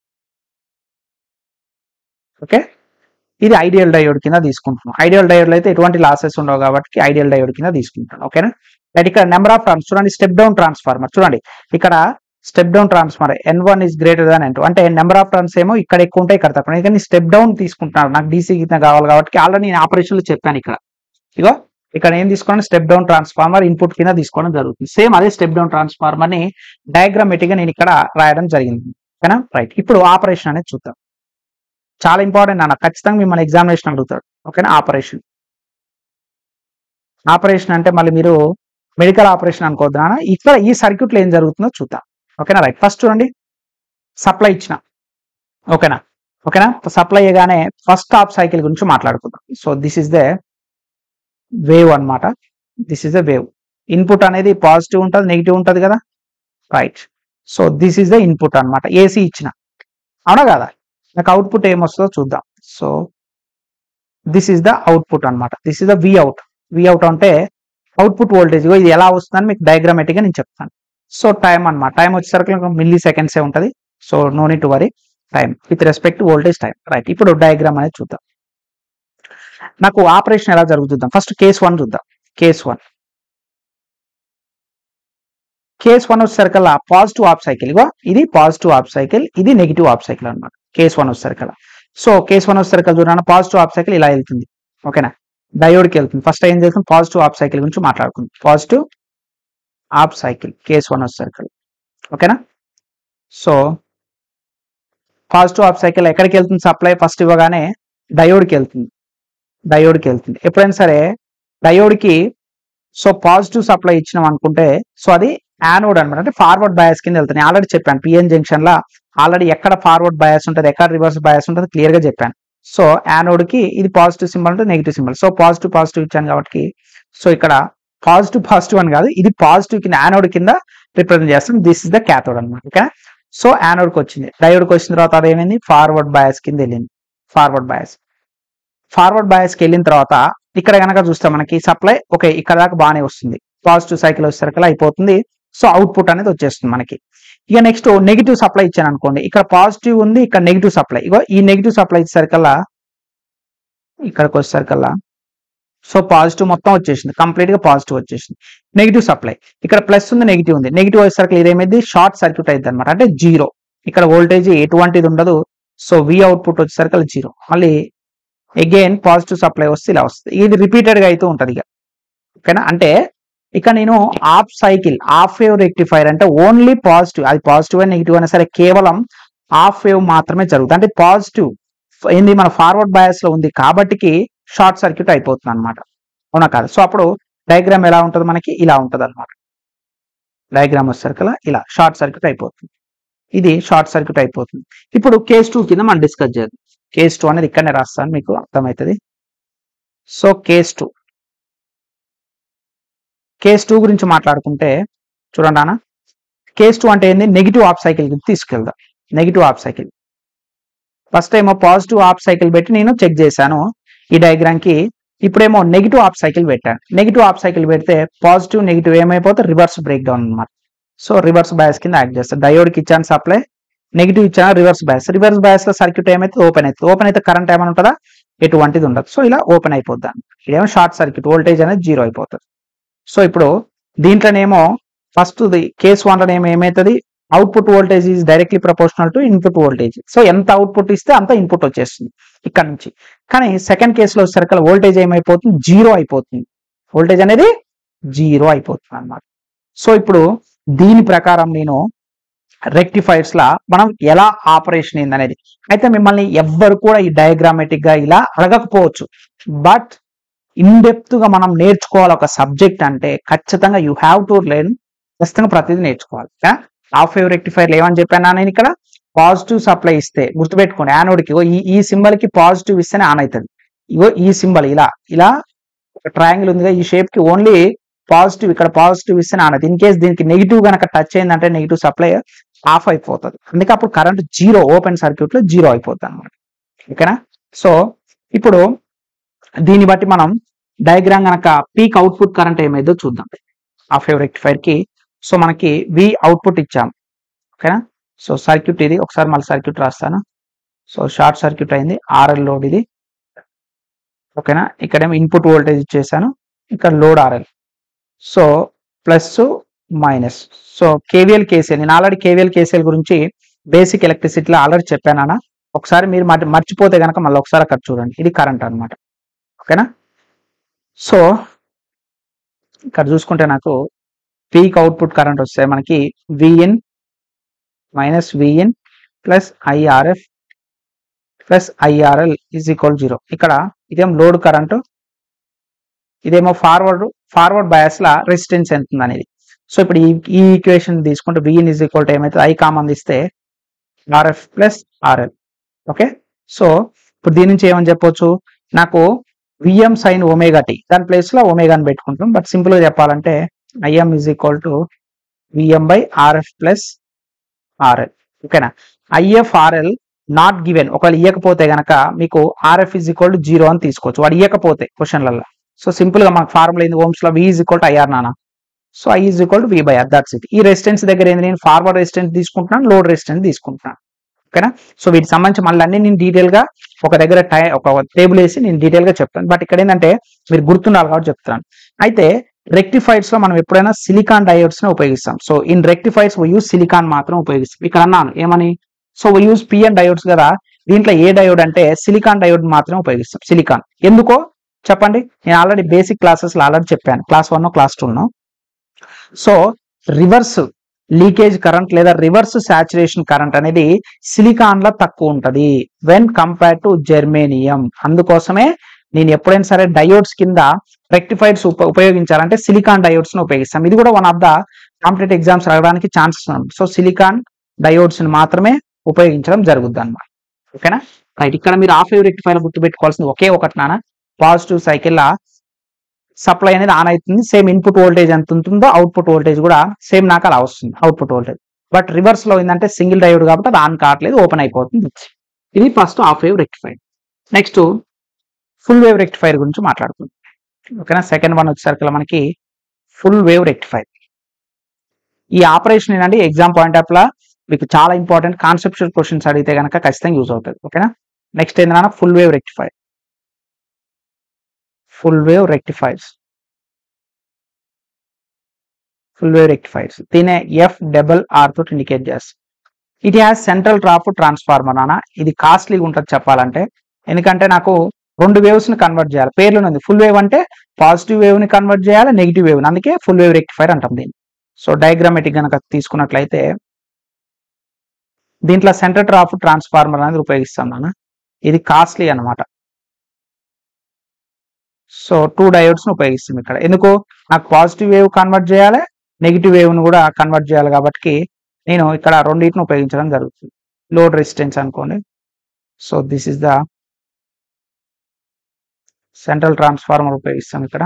okay ఇది ఐడియల్ డయోడ్ కింద తీసుకుంటున్నాం ఐడియల్ డయోడ్ అయితే ఎటువంటి లాసెస్ ఉండవు కాబట్టి ఐడియల్ డయోడ్ కింద తీసుకుంటాను ఓకేనా రైట్ ఇక్కడ నెంబర్ ఆఫ్ టర్న్స్ చూడండి స్టెప్ డౌన్ ట్రాన్స్ఫార్మర్ చూడండి ఇక్కడ step down transformer N one is greater than N two అంటే నెంబర్ ఆఫ్ టర్న్స్ ఏమో ఇక్కడ ఎక్కువ ఉంటాయి ఇక్కడ తక్కువ కానీ స్టెప్ డౌన్ తీసుకుంటున్నాను నాకు డీసీ కింద కావాలి కాబట్టి ఆల్రెడీ నేను ఆపరేషన్లో చెప్పాను ఇక్కడ ఇగో ఇక్కడ ఏం తీసుకోండి స్టెప్ డౌన్ ట్రాన్స్ఫార్మర్ ఇన్పుట్ కింద తీసుకోవడం జరుగుతుంది సేమ్ అదే స్టెప్ డౌన్ ట్రాన్స్ఫార్మర్ ని డయాగ్రామేటిక్ గా నేను ఇక్కడ రాయడం జరిగింది ఓకేనా రైట్ ఇప్పుడు ఆపరేషన్ అనేది చూద్దాం చాలా ఇంపార్టెంట్ అన్న ఖచ్చితంగా మిమ్మల్ని ఎగ్జామినేషన్ అడుగుతాడు ఓకేనా ఆపరేషన్ ఆపరేషన్ అంటే మళ్ళీ మీరు మెడికల్ ఆపరేషన్ అనుకోవద్దు నాన్న ఇక్కడ ఈ సర్క్యూట్ లో ఏం జరుగుతుందో చూద్దాం ఓకేనా రైట్ ఫస్ట్ చూడండి సప్లై ఇచ్చిన ఓకేనా ఓకేనా సప్లై అయ్యగానే ఫస్ట్ హాఫ్ సైకిల్ గురించి మాట్లాడుకుందాం so this is the wave అన్నమాట this is the wave input అనేది పాజిటివ్ ఉంటుంది నెగిటివ్ ఉంటుంది కదా right so this is the input అన్నమాట ఏసీ ఇచ్చిన అవునా కదా నాకు అవుట్పుట్ ఏమొస్తుందో చూద్దాం so this is the output అన్నమాట this is the V out V out అంటే అవుట్పుట్ వోల్టేజ్ ఇది ఎలా వస్తుందని మీకు డయాగ్రామేటిక్ గా నేను చెప్తాను సో టైం అన్నమాట టైం వచ్చేసరికి మిల్లీ సెకండ్సే ఉంటుంది so no need to worry time with respect voltage time right ఇప్పుడు డయాగ్రామ్ అనేది చూద్దాం నాకు ఆపరేషన్ ఎలా జరుగుతుందాం ఫస్ట్ కేస్ వన్ చూద్దాం కేస్ వన్ కేస్ వన్ వచ్చేసరికల్లా పాజిటివ్ ఆఫ్ సైకిల్ ఇగో ఇది పాజిటివ్ ఆఫ్ సైకిల్ ఇది నెగిటివ్ ఆఫ్ సైకిల్ అనమాట కేస్ వన్ వచ్చేసరికల్లా సో కేస్ వన్ వచ్చేసరికల్ చూడండి పాజిటివ్ ఆఫ్ సైకిల్ ఇలా వెళ్తుంది ఓకేనా డయోడ్కి వెళ్తుంది ఫస్ట్ ఏం చేస్తుంది పాజిటివ్ ఆఫ్ సైకిల్ గురించి మాట్లాడుకుంది positive half cycle case one circle ఓకేనా సో పాజిటివ్ ఆఫ్ సైకిల్ ఎక్కడికి వెళ్తుంది సప్లై ఫస్ట్ ఇవ్వగానే డయోడ్కి వెళ్తుంది డయోడ్కి వెళ్తుంది ఎప్పుడైనా సరే డయోడ్కి సో పాజిటివ్ సప్లై ఇచ్చినాం అనుకుంటే సో అది యానోడ్ అనమాట అంటే ఫార్వర్డ్ బయాస్ కింద వెళ్తుంది ఆల్రెడీ చెప్పాను పిఎన్ జంక్షన్ లా ఆల్రెడీ ఎక్కడ ఫార్వర్డ్ బయాస్ ఉంటుంది ఎక్కడ రివర్స్ బయాస్ ఉంటుంది క్లియర్ గా చెప్పాను సో యానోడ్ కి ఇది పాజిటివ్ సింబల్ ఉంటుంది negative symbol so positive positive ఇచ్చాను కాబట్టి సో ఇక్కడ పాజిటివ్ పాజిటివ్ అని కాదు ఇది పాజిటివ్ కింద యానోడ్ కింద రిప్రజెంట్ చేస్తాం దిస్ ఇస్ ద క్యాథోడ్ అనమాట ఓకే సో యానోడ్ కి వచ్చింది డయోడ్ కి వచ్చిన తర్వాత అది ఏమైంది ఫార్వర్డ్ బయాస్ కింద వెళ్ళింది ఫార్వర్డ్ బయాస్ ఫార్వర్డ్ బయాస్ కి వెళ్ళిన తర్వాత ఇక్కడ కనుక చూస్తే మనకి సప్లై ఓకే ఇక్కడ దాకా బాగానే వస్తుంది పాజిటివ్ సైకిల్ వచ్చేసరికి అయిపోతుంది సో అవుట్పుట్ అనేది వచ్చేస్తుంది మనకి ఇక నెక్స్ట్ నెగిటివ్ సప్లై ఇచ్చాను అనుకోండి ఇక్కడ పాజిటివ్ ఉంది ఇక్కడ నెగిటివ్ సప్లై ఇగో ఈ నెగిటివ్ సప్లై ఇచ్చేసరికల్లా ఇక్కడికి వచ్చేసరికల్లా సో పాజిటివ్ మొత్తం వచ్చేసింది కంప్లీట్ గా పాజిటివ్ వచ్చేసింది నెగిటివ్ సప్లై ఇక్కడ ప్లస్ ఉంది నెగిటివ్ ఉంది నెగిటివ్ వచ్చేసరికి ఇదేమైంది షార్ట్ సర్క్యూట్ అయింది అనమాట అంటే జీరో ఇక్కడ వోల్టేజ్ ఎటువంటిది ఉండదు సో వి అవుట్పుట్ వచ్చేసరికి జీరో మళ్ళీ అగైన్ పాజిటివ్ సప్లై వస్తే ఇలా వస్తుంది ఇది రిపీటెడ్ గా అయితే ఉంటది ఇక ఓకేనా అంటే ఇక నేను half cycle half wave rectifier అంటే ఓన్లీ పాజిటివ్ అది పాజిటివ్ అయినా నెగిటివ్ అయినా సరే కేవలం ఆఫ్ వేవ్ మాత్రమే జరుగుతుంది అంటే పాజిటివ్ ఏంది మన ఫార్వర్డ్ బయాస్ లో ఉంది కాబట్టికి షార్ట్ సర్క్యూట్ అయిపోతుంది అనమాట అవునా కాదు సో అప్పుడు డయాగ్రామ్ ఎలా ఉంటుంది మనకి ఇలా ఉంటుంది అనమాట డయాగ్రామ్ వచ్చేసరికి ఇలా షార్ట్ సర్క్యూట్ అయిపోతుంది ఇది షార్ట్ సర్క్యూట్ అయిపోతుంది ఇప్పుడు కేస్ టూ కింద మనం డిస్కస్ చేద్దాం కేస్ టూ అనేది ఇక్కడనే రాస్తాను మీకు అర్థమవుతుంది so case two case two గురించి మాట్లాడుకుంటే చూడండి అన్న కేస్ టూ అంటే ఏంది నెగిటివ్ ఆఫ్ సైకిల్ కి తీసుకెళ్దాం నెగిటివ్ ఆఫ్ సైకిల్ ఫస్ట్ ఏమో పాజిటివ్ ఆఫ్ సైకిల్ పెట్టి నేను చెక్ చేశాను ఈ డయాగ్రామ్ కి ఇప్పుడేమో నెగిటివ్ ఆఫ్ సైకిల్ పెట్టాను నెగిటివ్ ఆఫ్ సైకిల్ పెడితే పాజిటివ్ నెగిటివ్ ఏమైపోతే రివర్స్ బ్రేక్ డౌన్ అనమాట సో రివర్స్ బయాస్ కింద యాక్ట్ చేస్తాను డయోడ్ కి ఇచ్చాను సప్లై నెగిటివ్ ఇచ్చాను రివర్స్ బయాస్ రివర్స్ బయాస్ లో సర్క్యూట్ ఏమైతే ఓపెన్ అవుతుంది ఓపెన్ అయితే కరెంట్ ఏమైనా ఉంటుందా ఎటువంటిది ఉండదు సో ఇలా ఓపెన్ అయిపోద్ది ఇదేమో షార్ట్ సర్క్యూట్ వోల్టేజ్ అనేది జీరో అయిపోతుంది సో ఇప్పుడు దీంట్లోనేమో ఫస్ట్ కేస్ వన్లో ఏమో ఏమవుతుంది output voltage is directly proportional to input voltage so ఎంత అవుట్పుట్ ఇస్తే అంత ఇన్పుట్ వచ్చేస్తుంది ఇక్కడ నుంచి కానీ సెకండ్ కేసులో వచ్చేసరికి వోల్టేజ్ ఏమైపోతుంది జీరో అయిపోతుంది వోల్టేజ్ అనేది జీరో అయిపోతుంది అన్నమాట సో ఇప్పుడు దీని ప్రకారం నేను రెక్టిఫైర్స్ లా మనం ఎలా ఆపరేషన్ అయింది అనేది అయితే మిమ్మల్ని ఎవ్వరు కూడా ఈ డయాగ్రామేటిక్ గా ఇలా అడగకపోవచ్చు బట్ ఇన్ డెప్త్ గా మనం నేర్చుకోవాలి ఒక సబ్జెక్ట్ అంటే ఖచ్చితంగా యూ హ్యావ్ టు లెర్న్ ఖచ్చితంగా ప్రతిదీ నేర్చుకోవాలి హాఫ్ వేవ్ రెక్టిఫైర్ ఏమని చెప్పాను నేను ఇక్కడ పాజిటివ్ సప్లై ఇస్తే గుర్తుపెట్టుకోండి యానోడ్కి ఇగో ఈ ఈ సింబల్ కి పాజిటివ్ ఇస్తేనే ఆన్ అవుతుంది ఇగో ఈ సింబల్ ఇలా ఇలా ఒక ట్రయాంగిల్ ఉందిగా ఈ షేప్ కి ఓన్లీ పాజిటివ్ ఇక్కడ పాజిటివ్ ఇస్తేనే ఆన్ అవుతుంది ఇన్ కేస్ దీనికి నెగిటివ్ గనక టచ్ అయిందంటే నెగిటివ్ సప్లై ఆఫ్ అయిపోతుంది అందుకే అప్పుడు కరెంట్ జీరో ఓపెన్ సర్క్యూట్ లో జీరో అయిపోతుంది అనమాట ఓకేనా సో ఇప్పుడు దీన్ని బట్టి మనం డయాగ్రామ్ గనక పీక్ అవుట్పుట్ కరెంట్ ఏమైందో చూద్దాం ఆ ఫేవ్ రెక్టిఫైర్ కి సో మనకి వి అవుట్పుట్ ఇచ్చాం ఓకేనా సో సర్క్యూట్ ఇది ఒకసారి మళ్ళీ సర్క్యూట్ రాస్తాను సో షార్ట్ సర్క్యూట్ అయింది ఆర్ఎల్ లోడ్ ఇది ఓకేనా ఇక్కడేమో ఇన్పుట్ వోల్టేజ్ ఇచ్చేసాను ఇక్కడ load RL so plus minus so KVL KCL నేను ఆల్రెడీ కేవీఎల్ కేసీఎల్ గురించి బేసిక్ ఎలక్ట్రిసిటీలో ఆల్రెడీ చెప్పానా ఒకసారి మీరు మర్చి- మర్చిపోతే కనుక మళ్ళీ ఒకసారి అక్కడ చూడండి ఇది కరెంట్ అన్నమాట ఓకేనా సో ఇక్కడ చూసుకుంటే నాకు పీక్ అవుట్పుట్ కరెంట్ వస్తే మనకి V N minus V N plus IRF plus IRL is equal zero ఇక్కడ ఇదేం లోడ్ కరెంటు ఇదేమో ఫార్వర్డ్ ఫార్వర్డ్ బయాస్ లా రెసిస్టెన్స్ ఎంత ఉంది అనేది సో ఇప్పుడు ఈ ఈ ఈక్వేషన్ తీసుకుంటే విఎన్ ఈజ్ ఈక్వల్ టు ఏమైతే ఐ కామన్ ఇస్తే RF plus RL okay so ఇప్పుడు దీని నుంచి ఏమని చెప్పొచ్చు నాకు విఎం సైన్ ఒమేగా టీ దాని ప్లేస్ లో ఒమేగాని పెట్టుకుంటాం బట్ సింపుల్ గా చెప్పాలంటే IM is equal to VM by RF plus RL ఓకేనా ఐఎఫ్ ఆర్ఎల్ నాట్ గివెన్ ఒకవేళ ఇవ్వకపోతే గనక మీకు RF is equal to zero అని తీసుకోవచ్చు వాడు ఇవ్వకపోతే క్వశ్చన్లలో సో సింపుల్ గా మనకు ఫార్ములా ఏంది ఓమ్స్ లో V is equal to IR నానా so I is equal to V by R that's it ఈ రెసిస్టెన్స్ దగ్గర ఏంది నేను ఫార్వర్డ్ రెసిస్టెన్స్ తీసుకుంటున్నాను లోడ్ రెసిస్టెన్స్ తీసుకుంటున్నాను ఓకేనా సో వీటికి సంబంధించి మళ్ళీ అన్ని నేను డీటెయిల్ గా ఒక దగ్గర టై ఒక టేబుల్ వేసి నేను డీటెయిల్ గా చెప్తాను బట్ ఇక్కడ ఏంటంటే మీరు గుర్తుండాలి కాబట్టి చెప్తాను అయితే రెక్టిఫైర్స్ లో మనం ఎప్పుడైనా సిలికాన్ డయోడ్స్ ని ఉపయోగిస్తాం so in rectifiers use silicon మాత్రం ఉపయోగిస్తాం ఇక్కడ అన్నాను ఏమని సో యూజ్ పిఎన్ డయోడ్స్ కదా దీంట్లో ఏ డయోడ్ అంటే సిలికాన్ డయోడ్ మాత్రమే ఉపయోగిస్తాం సిలికాన్ ఎందుకో చెప్పండి నేను ఆల్రెడీ బేసిక్ క్లాసెస్ లో ఆల్రెడీ చెప్పాను class one class two so reverse leakage current లేదా రివర్స్ సాచురేషన్ కరెంట్ అనేది సిలికాన్ లో తక్కువ ఉంటది వెన్ కంపేర్ టు జెర్మేనియం అందుకోసమే నేను ఎప్పుడైనా సరే డయోడ్స్ కింద రెక్టిఫైడ్స్ ఉపయోగించాలంటే సిలికాన్ డయోడ్స్ ని ఉపయోగిస్తాం ఇది కూడా one of the competitive exams రావడానికి ఛాన్సెస్ ఉంది సో సిలికాన్ డయోడ్స్ ని మాత్రమే ఉపయోగించడం జరుగుద్ది అనమాట ఓకేనా రైట్ ఇక్కడ మీరు ఆఫ్ వేవ్ రెక్టిఫైర్ గుర్తుపెట్టుకోవాల్సింది ఒకే ఒకటి నాన్న పాజిటివ్ సైకిల్ సప్లై అనేది ఆన్ అవుతుంది సేమ్ ఇన్పుట్ వోల్టేజ్ ఎంత ఉంటుందో అవుట్పుట్ వోల్టేజ్ కూడా సేమ్ నాకు అలా వస్తుంది అవుట్పుట్ వోల్టేజ్ బట్ రివర్స్ లో ఏంటంటే సింగిల్ డయోడ్ కాబట్టి అది ఆన్ కావట్లేదు ఓపెన్ అయిపోతుంది ఇది first half wave rectifier next full wave rectifier గురించి మాట్లాడుకుందాం ఓకేనా సెకండ్ వన్ వచ్చేసరికి మనకి ఫుల్ వేవ్ రెక్టిఫైర్ ఈ ఆపరేషన్ ఏంటంటే ఎగ్జామ్ పాయింట్ ఆఫ్ లా మీకు చాలా ఇంపార్టెంట్ కాన్సెప్చువల్ క్వశ్చన్స్ అడిగితే కనుక ఖచ్చితంగా యూజ్ అవుతుంది ఓకేనా నెక్స్ట్ ఏంటన్నా full wave rectifier full wave rectifiers full wave rectifiers దీనే ఎఫ్ డబల్ ఆర్ తోటి ఇండికేట్ చేస్తాం it has central drop transformer అన్న ఇది కాస్ట్లీగా ఉంటుంది చెప్పాలంటే ఎందుకంటే నాకు రెండు వేవ్స్ ని కన్వర్ట్ చేయాలి పేర్లోనే ఉంది ఫుల్ వేవ్ అంటే పాజిటివ్ వేవ్ ని కన్వర్ట్ చేయాలి నెగిటివ్ వేవ్ అందుకే ఫుల్ వేవ్ రెక్టిఫైర్ అంటాం దీన్ని సో డయాగ్రామేటిక్ కనుక తీసుకున్నట్లయితే దీంట్లో సెంటర్ డ్రాప్ ట్రాన్స్ఫార్మర్ అనేది ఉపయోగిస్తాం నాన్న ఇది కాస్ట్లీ అన్నమాట సో టూ డయోడ్స్ ని ఉపయోగిస్తాం ఇక్కడ ఎందుకు నాకు పాజిటివ్ వేవ్ కన్వర్ట్ చేయాలి నెగిటివ్ వేవ్ ను కూడా కన్వర్ట్ చేయాలి కాబట్టి నేను ఇక్కడ రెండింటిని ఉపయోగించడం జరుగుతుంది లోడ్ రెసిస్టెన్స్ అనుకోండి so this is the central transformer ఉపయోగిస్తాం ఇక్కడ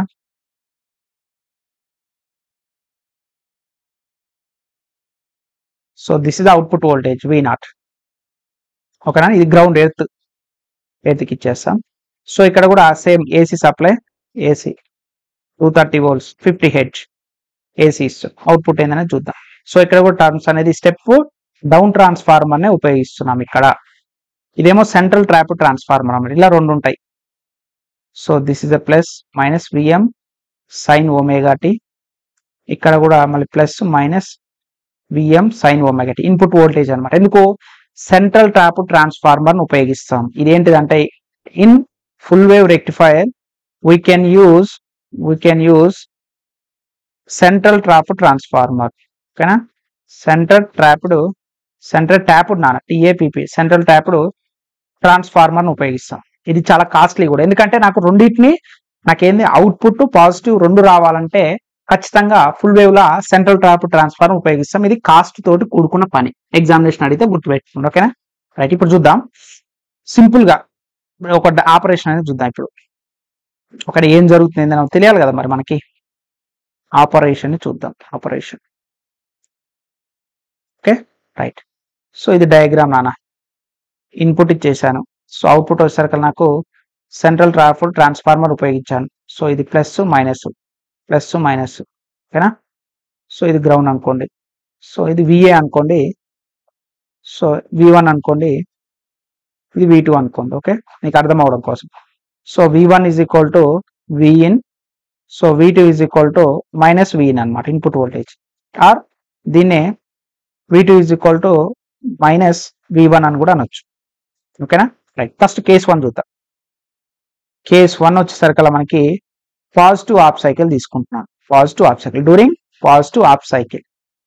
so this is output voltage V naught ఓకేనా ఇది గ్రౌండ్ ఎర్త్ ఎర్త్కి ఇచ్చేస్తాం సో ఇక్కడ కూడా same AC supply AC two thirty volts fifty H AC ఇస్తాం అవుట్పుట్ ఏందని చూద్దాం సో ఇక్కడ కూడా టర్మ్స్ అనేది స్టెప్ డౌన్ ట్రాన్స్ఫార్మర్ నే ఉపయోగిస్తున్నాం ఇక్కడ ఇదేమో సెంట్రల్ ట్రాప్ ట్రాన్స్ఫార్మర్ అన్నమాట ఇలా రెండు ఉంటాయి so this is the plus minus V M sine omega T ఇక్కడ కూడా మళ్ళీ plus minus V M sine omega T input voltage అన్నమాట ఎందుకు సెంట్రల్ ట్రాప్ ట్రాన్స్ఫార్మర్ ఉపయోగిస్తాం ఇదేంటిదంటే in full wave rectifier we can use we can use central tap transformer ఓకేనా central tapped central tapped నాన్న T A P P central tapped transformer ఉపయోగిస్తాం ఇది చాలా costly కూడా ఎందుకంటే నాకు రెండింటిని నాకేంది అవుట్పుట్ పాజిటివ్ రెండు రావాలంటే ఖచ్చితంగా ఫుల్ వేవ్ లా సెంట్రల్ ట్రాప్ ట్రాన్స్ఫార్మర్ ఉపయోగిస్తాం ఇది కాస్ట్ తోటి కూడుకున్న పని ఎగ్జామినేషన్ అడిగితే గుర్తుపెట్టుకోండి ఓకేనా రైట్ ఇప్పుడు చూద్దాం సింపుల్ గా ఒక ఆపరేషన్ అనేది చూద్దాం ఇప్పుడు ఒకటి ఏం జరుగుతుంది ఏందని తెలియాలి కదా మరి మనకి ఆపరేషన్ చూద్దాం ఆపరేషన్ ఓకే రైట్ సో ఇది డయాగ్రామ్ నాన్న ఇన్పుట్ ఇచ్చేసాను సో అవుట్పుట్ వచ్చేసరికి నాకు సెంట్రల్ ట్రాఫ్ ట్రాన్స్ఫార్మర్ ఉపయోగించాను సో ఇది ప్లస్ మైనస్ ప్లస్ మైనస్ ఓకేనా సో ఇది గ్రౌండ్ అనుకోండి సో ఇది విఏ అనుకోండి సో వి వన్ అనుకోండి ఇది వి టూ అనుకోండి ఓకే మీకు అర్థం అవడం కోసం so V one is equal to V in so V two is equal to minus V in అనమాట ఇన్పుట్ వోల్టేజ్ ఆర్ దీన్నే V two is equal to minus V one అని కూడా అనొచ్చు ఓకేనా రైట్ ఫస్ట్ కేస్ వన్ చూద్దాం కేస్ వన్ వచ్చేసరికి మనకి positive half cycle తీసుకుంటున్నాను positive half cycle during positive half cycle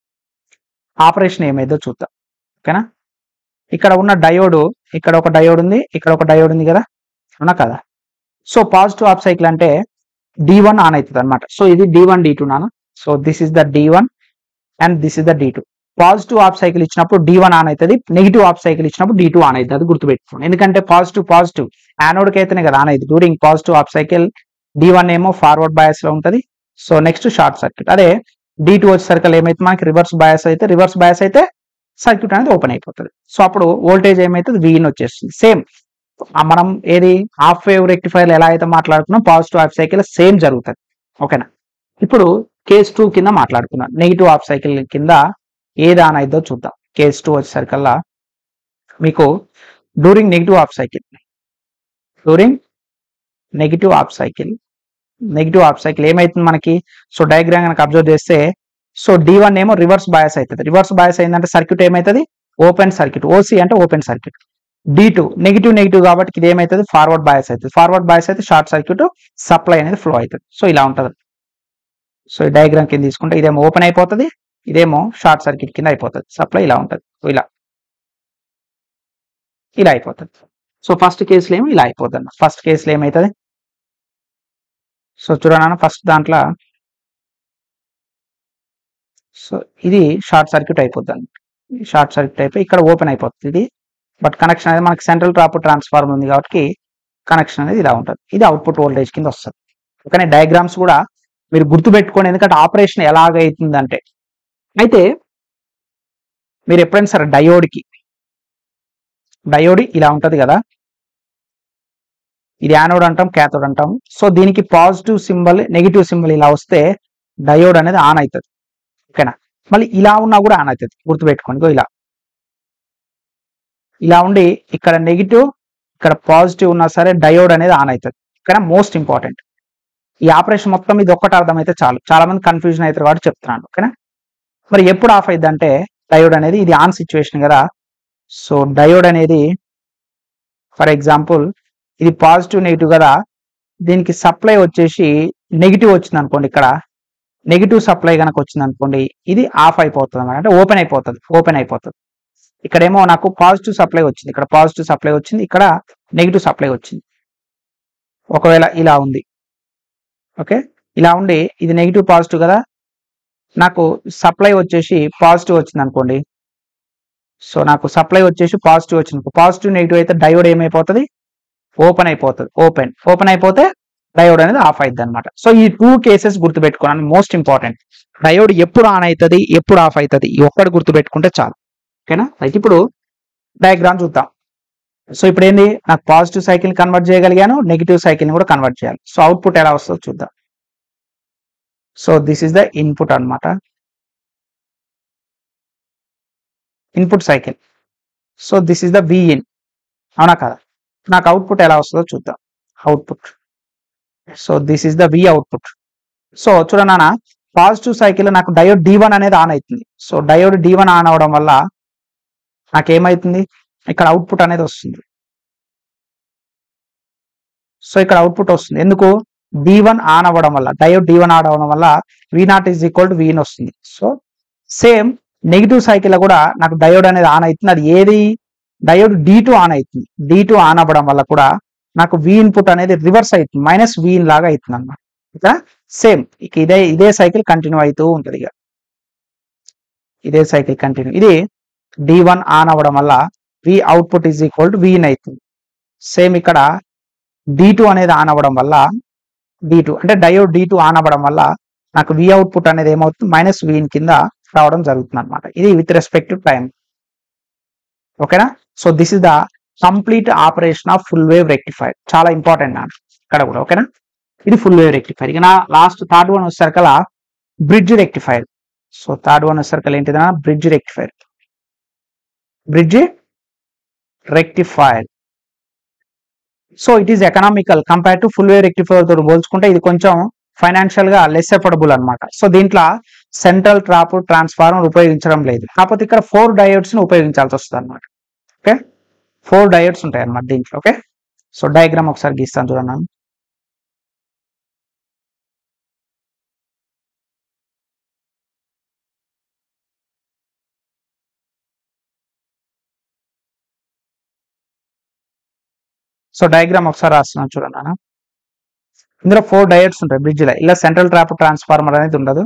operation ఏమైందో చూద్దాం ఓకేనా ఇక్కడ ఉన్న డయోడ్ ఇక్కడ ఒక డయోడ్ ఉంది ఇక్కడ ఒక డయోడ్ ఉంది కదా అవునా కదా సో పాజిటివ్ ఆఫ్ సైకిల్ అంటే డి వన్ ఆన్ అవుతుంది అనమాట సో ఇది డి వన్ డి టూ నాన్న so this is the D one and this is the D two positive half cycle ఇచ్చినప్పుడు డి వన్ ఆన్ అవుతుంది నెగిటివ్ ఆఫ్ సైకిల్ ఇచ్చినప్పుడు D two on అవుతుంది అది గుర్తుపెట్టుకోండి ఎందుకంటే పాజిటివ్ పాజిటివ్ యానోడ్కి అయితేనే కదా ఆన్ అవుతుంది during positive half cycle D one ఏమో ఫార్వర్డ్ బయాస్ లో ఉంటుంది సో నెక్స్ట్ షార్ట్ సర్క్యూట్ అదే డి టూ వచ్చే సర్కిల్ ఏమైతే మనకి రివర్స్ బయాస్ అయితే రివర్స్ బయాస్ అయితే సర్క్యూట్ అనేది ఓపెన్ అయిపోతుంది సో అప్పుడు వోల్టేజ్ ఏమైతుంది విఇన్ వచ్చేస్తుంది సేమ్ మనం ఏది హాఫ్ వేవ్ రెక్టిఫైర్ ఎలా అయితే మాట్లాడుకున్నాం పాజిటివ్ హాఫ్ సైకిల్ సేమ్ జరుగుతుంది ఓకేనా ఇప్పుడు కేస్ టూ కింద మాట్లాడుకున్నాం నెగిటివ్ హాఫ్ సైకిల్ కింద ఏది ఆన్ అయిద్దో చూద్దాం కేస్ టూ వచ్చేసరికల్లా మీకు during negative half cycle during negative half cycle negative half cycle ఏమైతుంది మనకి సో డయాగ్రామ్ కనుక అబ్జర్వ్ చేస్తే సో డి వన్ ఏమో రివర్స్ బయాస్ అవుతుంది రివర్స్ బయాస్ అయిందంటే సర్క్యూట్ ఏమవుతుంది ఓపెన్ సర్క్యూట్ ఓసీ అంటే open circuit D two negative negative కాబట్టి ఇది ఏమవుతుంది ఫార్వర్డ్ బయాస్ అవుతుంది ఫార్వర్డ్ బయాస్ అయితే షార్ట్ సర్క్యూట్ సప్లై అనేది ఫ్లో అవుతుంది సో ఇలా ఉంటుంది సో ఈ డయాగ్రామ్ కింద తీసుకుంటే ఇదేమో ఓపెన్ అయిపోతుంది ఇదేమో షార్ట్ సర్క్యూట్ కింద అయిపోతుంది సప్లై ఇలా ఉంటుంది సో ఇలా ఇలా అయిపోతుంది సో ఫస్ట్ కేసులో ఏమో ఇలా అయిపోతుంది ఫస్ట్ కేసులో ఏమవుతుంది సో చూడనా ఫస్ట్ దాంట్లో సో ఇది షార్ట్ సర్క్యూట్ అయిపోద్ది షార్ట్ సర్క్యూట్ అయిపోయి ఇక్కడ ఓపెన్ అయిపోతుంది ఇది బట్ కనెక్షన్ అనేది మనకి సెంట్రల్ ట్రాప్ ట్రాన్స్ఫార్మర్ ఉంది కాబట్టి కనెక్షన్ అనేది ఇలా ఉంటుంది ఇది అవుట్పుట్ వోల్టేజ్ కింద వస్తుంది ఓకే డయాగ్రామ్స్ కూడా మీరు గుర్తుపెట్టుకోండి ఎందుకంటే ఆపరేషన్ ఎలాగైతుందంటే అయితే మీరు ఎప్పుడైనా సరే డయోడ్కి డయోడ్ ఇలా ఉంటుంది కదా ఇది యానోడ్ అంటాం క్యాథోడ్ అంటాం సో దీనికి పాజిటివ్ సింబల్ నెగిటివ్ సింబల్ ఇలా వస్తే డయోడ్ అనేది ఆన్ అవుతుంది ఓకేనా మళ్ళీ ఇలా ఉన్నా కూడా ఆన్ అవుతుంది గుర్తుపెట్టుకోండి ఇగో ఇలా ఇలా ఉండి ఇక్కడ నెగిటివ్ ఇక్కడ పాజిటివ్ ఉన్నా సరే డయోడ్ అనేది ఆన్ అవుతుంది ఓకేనా మోస్ట్ ఇంపార్టెంట్ ఈ ఆపరేషన్ మొత్తం ఇది ఒక్కటి అర్థమైతే చాలు చాలా మంది కన్ఫ్యూజన్ అవుతారు కాబట్టి చెప్తున్నాను ఓకేనా మరి ఎప్పుడు ఆఫ్ అయింది అంటే డయోడ్ అనేది ఇది ఆన్ సిచ్యువేషన్ కదా సో డయోడ్ అనేది ఫర్ ఎగ్జాంపుల్ ఇది పాజిటివ్ నెగిటివ్ కదా దీనికి సప్లై వచ్చేసి నెగిటివ్ వచ్చింది అనుకోండి ఇక్కడ నెగిటివ్ సప్లై కనుక వచ్చింది అనుకోండి ఇది ఆఫ్ అయిపోతుంది అన్నమాట అంటే ఓపెన్ అయిపోతుంది ఓపెన్ అయిపోతుంది ఇక్కడేమో నాకు పాజిటివ్ సప్లై వచ్చింది ఇక్కడ పాజిటివ్ సప్లై వచ్చింది ఇక్కడ నెగిటివ్ సప్లై వచ్చింది ఒకవేళ ఇలా ఉంది ఓకే ఇలా ఉండి ఇది నెగిటివ్ పాజిటివ్ కదా నాకు సప్లై వచ్చేసి పాజిటివ్ వచ్చింది అనుకోండి సో నాకు సప్లై వచ్చేసి పాజిటివ్ వచ్చింది పాజిటివ్ నెగిటివ్ అయితే డయోడ్ ఏమైపోతుంది ఓపెన్ అయిపోతుంది ఓపెన్ ఓపెన్ అయిపోతే డయోడ్ అనేది ఆఫ్ అవుతుంది అనమాట సో ఈ టూ కేసెస్ గుర్తుపెట్టుకోవాలి మోస్ట్ ఇంపార్టెంట్ డయోడ్ ఎప్పుడు ఆన్ అవుతుంది ఎప్పుడు ఆఫ్ అవుతుంది ఈ ఒక్కటి గుర్తుపెట్టుకుంటే చాలు ఓకేనా అయితే ఇప్పుడు డయాగ్రామ్ చూద్దాం సో ఇప్పుడు ఏంది నాకు పాజిటివ్ సైకిల్ కన్వర్ట్ చేయగలిగాను నెగిటివ్ సైకిల్ కూడా కన్వర్ట్ చేయాలి సో అవుట్పుట్ ఎలా వస్తుందో చూద్దాం so this is the input అన్నమాట input cycle so this is the V in అవునా కదా నాకు అవుట్పుట్ ఎలా వస్తుందో చూద్దాం output so this is the V output so చూడనా పాజిటివ్ సైకిల్ నాకు డయోడ్ డి వన్ అనేది ఆన్ అవుతుంది so diode D one on అవడం వల్ల నాకేమవుతుంది ఇక్కడ అవుట్పుట్ అనేది వస్తుంది సో ఇక్కడ అవుట్పుట్ వస్తుంది ఎందుకు డి వన్ ఆన్ అవ్వడం వల్ల డయోడ్ డి వన్ ఆన్ అవ్వడం వల్ల V naught is equal to V in వస్తుంది సో సేమ్ నెగిటివ్ సైకిల్ కూడా నాకు డయోడ్ అనేది ఆన్ అవుతుంది అది ఏది డయోడ్ డి టూ ఆన్ అవుతుంది డి టూ ఆన్ అవ్వడం వల్ల కూడా నాకు వి ఇన్పుట్ అనేది రివర్స్ అవుతుంది మైనస్ వి ఇన్ లాగా అవుతుంది అన్నమాట ఇక సేమ్ ఇక ఇదే ఇదే సైకిల్ కంటిన్యూ అవుతూ ఉంటుంది ఇక ఇదే సైకిల్ కంటిన్యూ ఇది డి వన్ ఆన్ అవ్వడం వల్ల V output is equal to V in అవుతుంది సేమ్ ఇక్కడ డి టూ అనేది ఆన్ అవ్వడం వల్ల డి టూ అంటే డయోడ్ డి టూ ఆన్ అవ్వడం వల్ల నాకు వి అవుట్పుట్ అనేది ఏమవుతుంది మైనస్ విన్ కింద రావడం జరుగుతుంది అనమాట ఇది విత్ రెస్పెక్ట్ టు టైం ఓకేనా so this is the complete operation of full wave rectifier చాలా ఇంపార్టెంట్ నాకు ఇక్కడ కూడా ఓకేనా ఇది ఫుల్ వేవ్ రెక్టిఫైర్ ఇక నా లాస్ట్ థర్డ్ వన్ వచ్చేసరికలా bridge rectifier so third one వచ్చేసరికల్ ఏంటిదన్నా bridge rectifier bridge rectifier so it is economical compare to full wave rectifier తోటి పోల్చుకుంటే ఇది కొంచెం ఫైనాన్షియల్ గా లెస్ ఎఫర్డబుల్ అనమాట సో దీంట్లో సెంట్రల్ ట్రాప్ ట్రాన్స్ఫార్మర్ ఉపయోగించడం లేదు కాకపోతే ఇక్కడ ఫోర్ డయోడ్స్ ని ఉపయోగించాల్సి వస్తుంది అనమాట ఓకే ఫోర్ డయోడ్స్ ఉంటాయి అనమాట దీంట్లో ఓకే సో డయాగ్రామ్ ఒకసారి గీస్తాను చూడండి సో డయాగ్రామ్ ఒకసారి రాస్తున్నాను చూడండి అన్న ఇందులో ఫోర్ డయోడ్స్ ఉంటాయి బ్రిడ్జ్ లో ఇలా సెంట్రల్ ట్రాప్ ట్రాన్స్ఫార్మర్ అనేది ఉండదు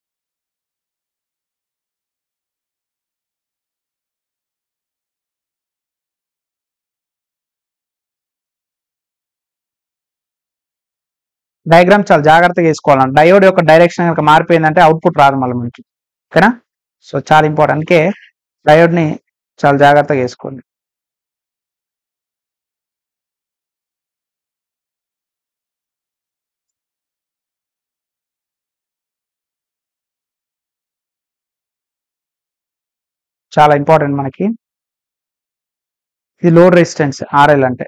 డయాగ్రామ్ చాలా జాగ్రత్తగా వేసుకోవాలండి డయోడ్ యొక్క డైరెక్షన్ కనుక మారిపోయిందంటే అవుట్పుట్ రాదు మళ్ళీ మనకి ఓకేనా సో చాలా ఇంపార్టెంట్ అందుకే డయోడ్ ని చాలా జాగ్రత్తగా వేసుకోండి చాలా ఇంపార్టెంట్ మనకి ఇది లోడ్ రెసిస్టెన్స్ ఆర్ఎల్ అంటే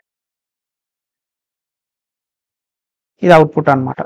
ఇది అవుట్పుట్ అన్నమాట